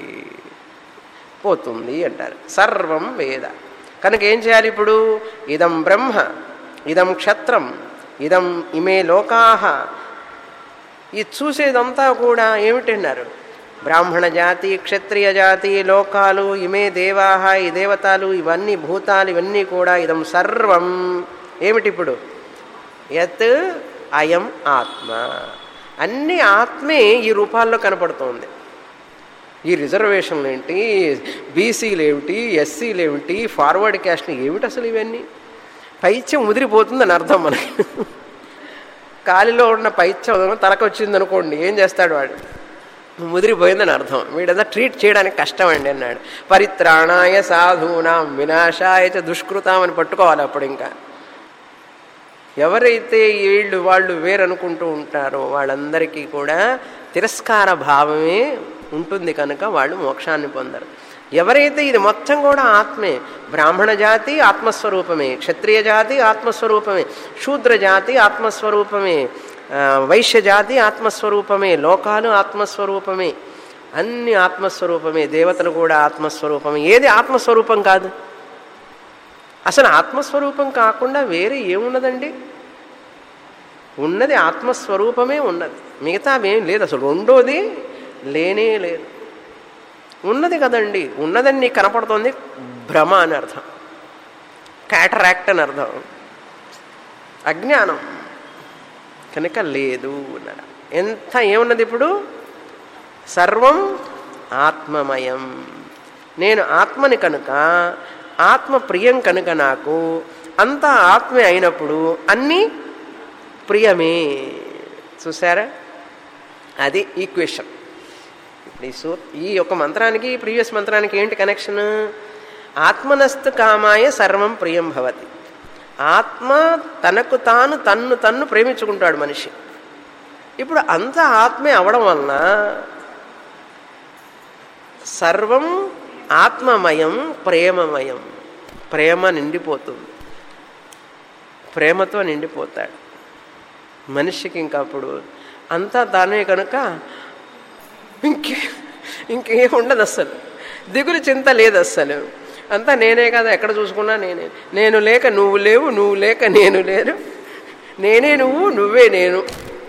పోతుంది అంటారు సర్వం వేద కనుక ఏం చేయాలి ఇప్పుడు ఇదం బ్రహ్మ ఇదం క్షత్రం ఇదం ఇమే లోకాహ ఇది చూసేదంతా కూడా ఏమిటన్నారు బ్రాహ్మణ జాతి క్షత్రియ జాతి లోకాలు ఇమే దేవాహ ఈ దేవతలు ఇవన్నీ భూతాలు ఇవన్నీ కూడా ఇదం సర్వం ఏమిటి ఇప్పుడు యత్ అయం ఆత్మ అన్ని ఆత్మే ఈ రూపాల్లో కనపడుతోంది ఈ రిజర్వేషన్లు ఏంటి బీసీలు ఏమిటి ఎస్సీలు ఏమిటి ఫార్వర్డ్ క్యాస్ట్ ఏమిటి అసలు ఇవన్నీ పైత్యం ముదిరిపోతుందని అర్థం మనకి కాలిలో ఉన్న పైత్యం తలకు వచ్చింది అనుకోండి ఏం చేస్తాడు వాడు ముదిరిపోయిందని అర్థం వీడంతా ట్రీట్ చేయడానికి కష్టం అండి అన్నాడు పరిత్రాణాయ సాధూనాం వినాశాయ చ దుష్కృతాం అని పట్టుకోవాలి అప్పుడు ఇంకా ఎవరైతే వీళ్ళు వాళ్ళు వేరనుకుంటూ ఉంటారో వాళ్ళందరికీ కూడా తిరస్కార భావమే ఉంటుంది కనుక వాళ్ళు మోక్షాన్ని పొందరు ఎవరైతే ఇది మొత్తం కూడా ఆత్మే బ్రాహ్మణ జాతి ఆత్మస్వరూపమే క్షత్రియ జాతి ఆత్మస్వరూపమే శూద్ర జాతి ఆత్మస్వరూపమే వైశ్య జాతి ఆత్మస్వరూపమే లోకాలు ఆత్మస్వరూపమే అన్ని ఆత్మస్వరూపమే దేవతలు కూడా ఆత్మస్వరూపమే ఏది ఆత్మస్వరూపం కాదు అసలు ఆత్మస్వరూపం కాకుండా వేరే ఏమున్నదండి ఉన్నది ఆత్మస్వరూపమే ఉన్నది మిగతా ఏం లేదు అసలు రెండోది లేనే లేదు ఉన్నది కదండి ఉన్నదని నీకు కనపడుతోంది భ్రమ అని అర్థం క్యాటరాక్ట్ అని అర్థం అజ్ఞానం కనుక లేదు అన్నారు ఎంత ఏమున్నది ఇప్పుడు సర్వం ఆత్మమయం నేను ఆత్మని కనుక ఆత్మ ప్రియం కనుక నాకు అంతా ఆత్మే అయినప్పుడు అన్నీ ప్రియమే చూసారా అది ఈక్వేషన్ ఈ సూ ఈ యొక్క మంత్రానికి ప్రీవియస్ మంత్రానికి ఏంటి కనెక్షన్ ఆత్మనస్తు కామాయ సర్వం ప్రియం భవతి ఆత్మ తనకు తాను తన్ను తన్ను ప్రేమించుకుంటాడు మనిషి ఇప్పుడు అంత ఆత్మే అవడం వలన సర్వం ఆత్మమయం ప్రేమమయం ప్రేమ నిండిపోతుంది ప్రేమతో నిండిపోతాడు మనిషికి ఇంకా అప్పుడు అంతా తానే కనుక ఇంకే ఇంకేం ఉండదు అస్సలు దిగులు చింత లేదు అస్సలు అంతా నేనే కదా ఎక్కడ చూసుకున్నా నేనే నేను లేక నువ్వు లేవు నువ్వు లేక నేను లేను నేనే నువ్వు నువ్వే నేను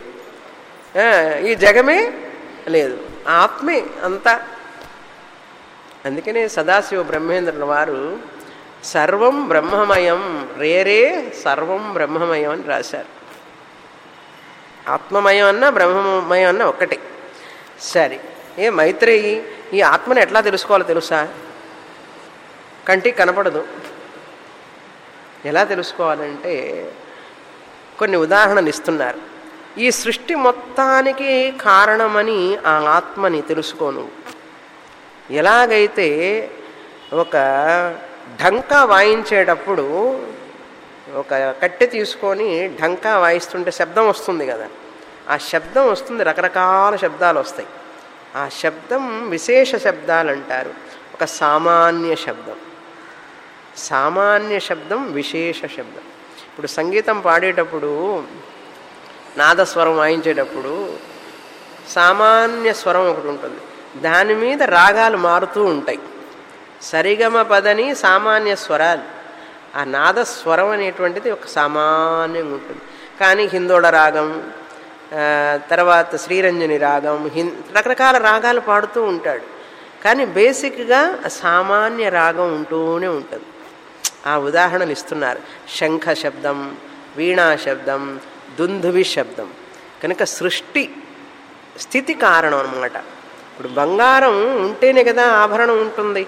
ఈ జగమే లేదు ఆత్మే అంతా అందుకనే సదాశివ బ్రహ్మేంద్రుల వారు సర్వం బ్రహ్మమయం రేరే సర్వం బ్రహ్మమయం అని రాశారు ఆత్మమయం అన్నా బ్రహ్మమయం అన్నా ఒక్కటే సరే ఏ మైత్రేయి ఈ ఆత్మని ఎట్లా తెలుసుకోవాలో తెలుసా కంటికి కనపడదు ఎలా తెలుసుకోవాలంటే కొన్ని ఉదాహరణలు ఇస్తున్నారు ఈ సృష్టి మొత్తానికి కారణమని ఆ ఆత్మని తెలుసుకోను ఎలాగైతే ఒక ఢంకా వాయించేటప్పుడు ఒక కట్టె తీసుకొని ఢంకా వాయిస్తుంటే శబ్దం వస్తుంది కదా ఆ శబ్దం వస్తుంది రకరకాల శబ్దాలు వస్తాయి ఆ శబ్దం విశేష శబ్దాలు అంటారు ఒక సామాన్య శబ్దం సామాన్య శబ్దం విశేష శబ్దం ఇప్పుడు సంగీతం పాడేటప్పుడు నాదస్వరం వాయించేటప్పుడు సామాన్య స్వరం ఒకటి ఉంటుంది దాని మీద రాగాలు మారుతూ ఉంటాయి సరిగమ పదని సామాన్య స్వరాలు ఆ నాదస్వరం అనేటువంటిది ఒక సామాన్యంగా ఉంటుంది కానీ హిందోళ రాగం తర్వాత శ్రీరంజని రాగం హిన్ రకరకాల రాగాలు పాడుతూ ఉంటాడు కానీ బేసిక్గా సామాన్య రాగం ఉంటూనే ఉంటుంది ఆ ఉదాహరణలు ఇస్తున్నారు శంఖ శబ్దం వీణా శబ్దం దుందువి శబ్దం కనుక సృష్టి స్థితి కారణం అనమాట ఇప్పుడు బంగారం ఉంటేనే కదా ఆభరణం ఉంటుంది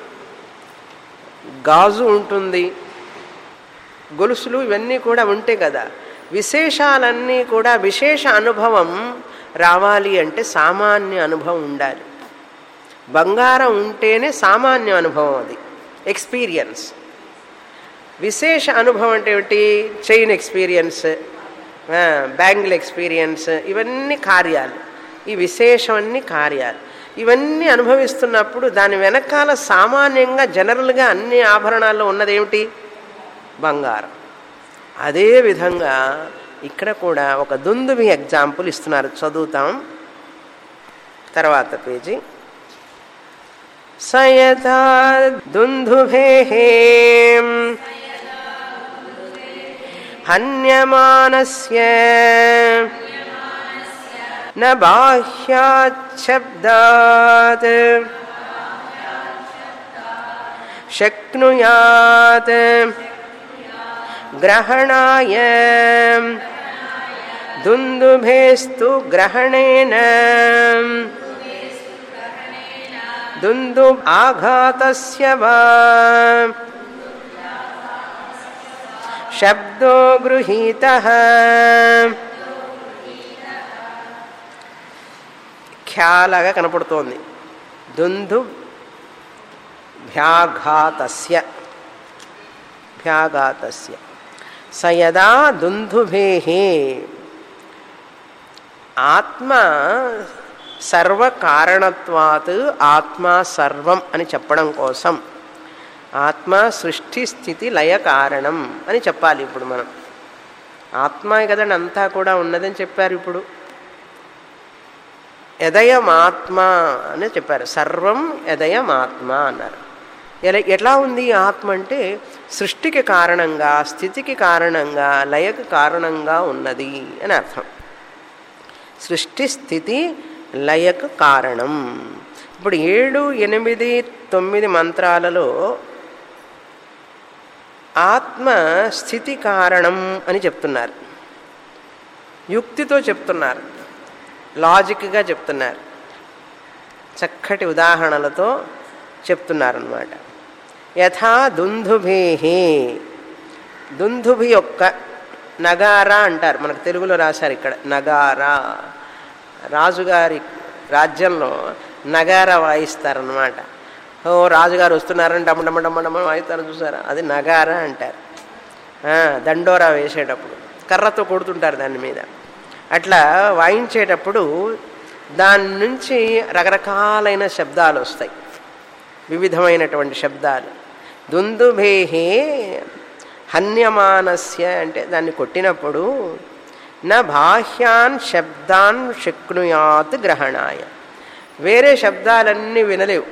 గాజు ఉంటుంది గొలుసులు ఇవన్నీ కూడా ఉంటే కదా విశేషాలన్నీ కూడా విశేష అనుభవం రావాలి అంటే సామాన్య అనుభవం ఉండాలి బంగారం ఉంటేనే సామాన్య అనుభవం అది ఎక్స్పీరియన్స్ విశేష అనుభవం అంటే ఏమిటి చైన్ ఎక్స్పీరియన్స్ బ్యాంగిల్ ఎక్స్పీరియన్స్ ఇవన్నీ కార్యాలు ఈ విశేషం అన్ని కార్యాలు ఇవన్నీ అనుభవిస్తున్నప్పుడు దాని వెనకాల సామాన్యంగా జనరల్గా అన్ని ఆభరణాల్లో ఉన్నదేమిటి బంగారం అదే విధంగా ఇక్కడ కూడా ఒక దుందువి ఎగ్జాంపుల్ ఇస్తున్నారు చదువుతాం తర్వాత పేజీ సయతా దుందుభే హన్యమానస్య న బాహ్యాశబ్దాత్ శక్నుయాత్ గ్రహణాయ దుందుభేస్తు గ్రహణేన దుందు ఆఘాతస్య వా శబ్దో గృహీత ఖ్యాలాగా కనపడుతోంది దుందు భ్యాఘాతస్య భ్యాఘాతస్య సయదా దుందుభేహే ఆత్మ సర్వకారణత్వాత్ ఆత్మ సర్వం అని చెప్పడం కోసం ఆత్మ సృష్టి స్థితి లయ కారణం అని చెప్పాలి ఇప్పుడు మనం ఆత్మ కదండి అంతా కూడా ఉన్నదని చెప్పారు ఇప్పుడు ఎదయమాత్మ అని చెప్పారు సర్వం ఎదయమాత్మ అన్నారు ఎలా ఎట్లా ఉంది ఆత్మ అంటే సృష్టికి కారణంగా స్థితికి కారణంగా లయకు కారణంగా ఉన్నది అని అర్థం సృష్టి స్థితి లయకు కారణం ఇప్పుడు ఏడు ఎనిమిది తొమ్మిది మంత్రాలలో ఆత్మ స్థితి కారణం అని చెప్తున్నారు యుక్తితో చెప్తున్నారు లాజిక్గా చెప్తున్నారు చక్కటి ఉదాహరణలతో చెప్తున్నారన్నమాట యథా దుందుభేహే దుందుభి యొక్క నగారా అంటారు మనకు తెలుగులో రాశారు ఇక్కడ నగారా రాజుగారి రాజ్యంలో నగారా వాయిస్తారనమాట ఓ రాజుగారు వస్తున్నారని డమ్మ డమ్మ డమ్మ డమ్మ వాయిస్తారు చూసారా అది నగారా అంటారు దండోరా వేసేటప్పుడు కర్రతో కొడుతుంటారు దాని మీద అట్లా వాయించేటప్పుడు దాని నుంచి రకరకాలైన శబ్దాలు వస్తాయి వివిధమైనటువంటి శబ్దాలు దుందుభేహే హన్యమానస్య అంటే దాన్ని కొట్టినప్పుడు నా బాహ్యాన్ శబ్దాన్ శక్నుయాత్ గ్రహణాయ వేరే శబ్దాలన్నీ వినలేవు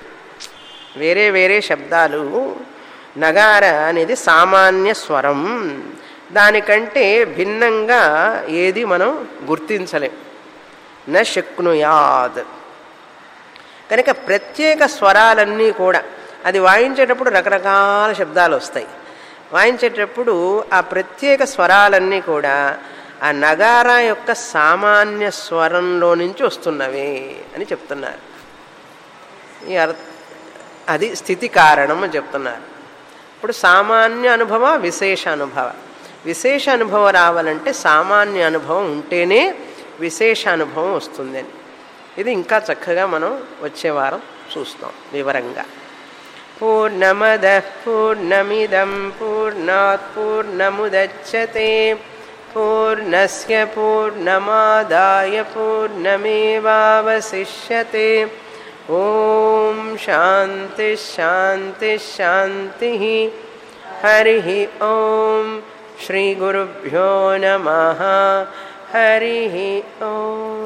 వేరే వేరే శబ్దాలు నగార అనేది సామాన్య స్వరం దానికంటే భిన్నంగా ఏది మనం గుర్తించలేం న శక్నుయాద్ కనుక ప్రత్యేక స్వరాలన్నీ కూడా అది వాయించేటప్పుడు రకరకాల శబ్దాలు వస్తాయి వాయించేటప్పుడు ఆ ప్రత్యేక స్వరాలన్నీ కూడా ఆ నగారా యొక్క సామాన్య స్వరంలో నుంచి వస్తున్నవే అని చెప్తున్నారు ఈ అర్ అది స్థితి కారణం అని చెప్తున్నారు ఇప్పుడు సామాన్య అనుభవ విశేష అనుభవ విశేష అనుభవం రావాలంటే సామాన్య అనుభవం ఉంటేనే విశేష అనుభవం వస్తుందని ఇది ఇంకా చక్కగా మనం వచ్చే వారం చూస్తాం వివరంగా పూర్ణమద పూర్ణమిదం పూర్ణాత్ పూర్ణముదచ్చతే పూర్ణస్య పూర్ణమాదాయ పూర్ణమేవావశిష్యతే ఓం శాంతి శాంతి శాంతి హరి ఓం శ్రీ గురుభ్యో నమ హరి ఓం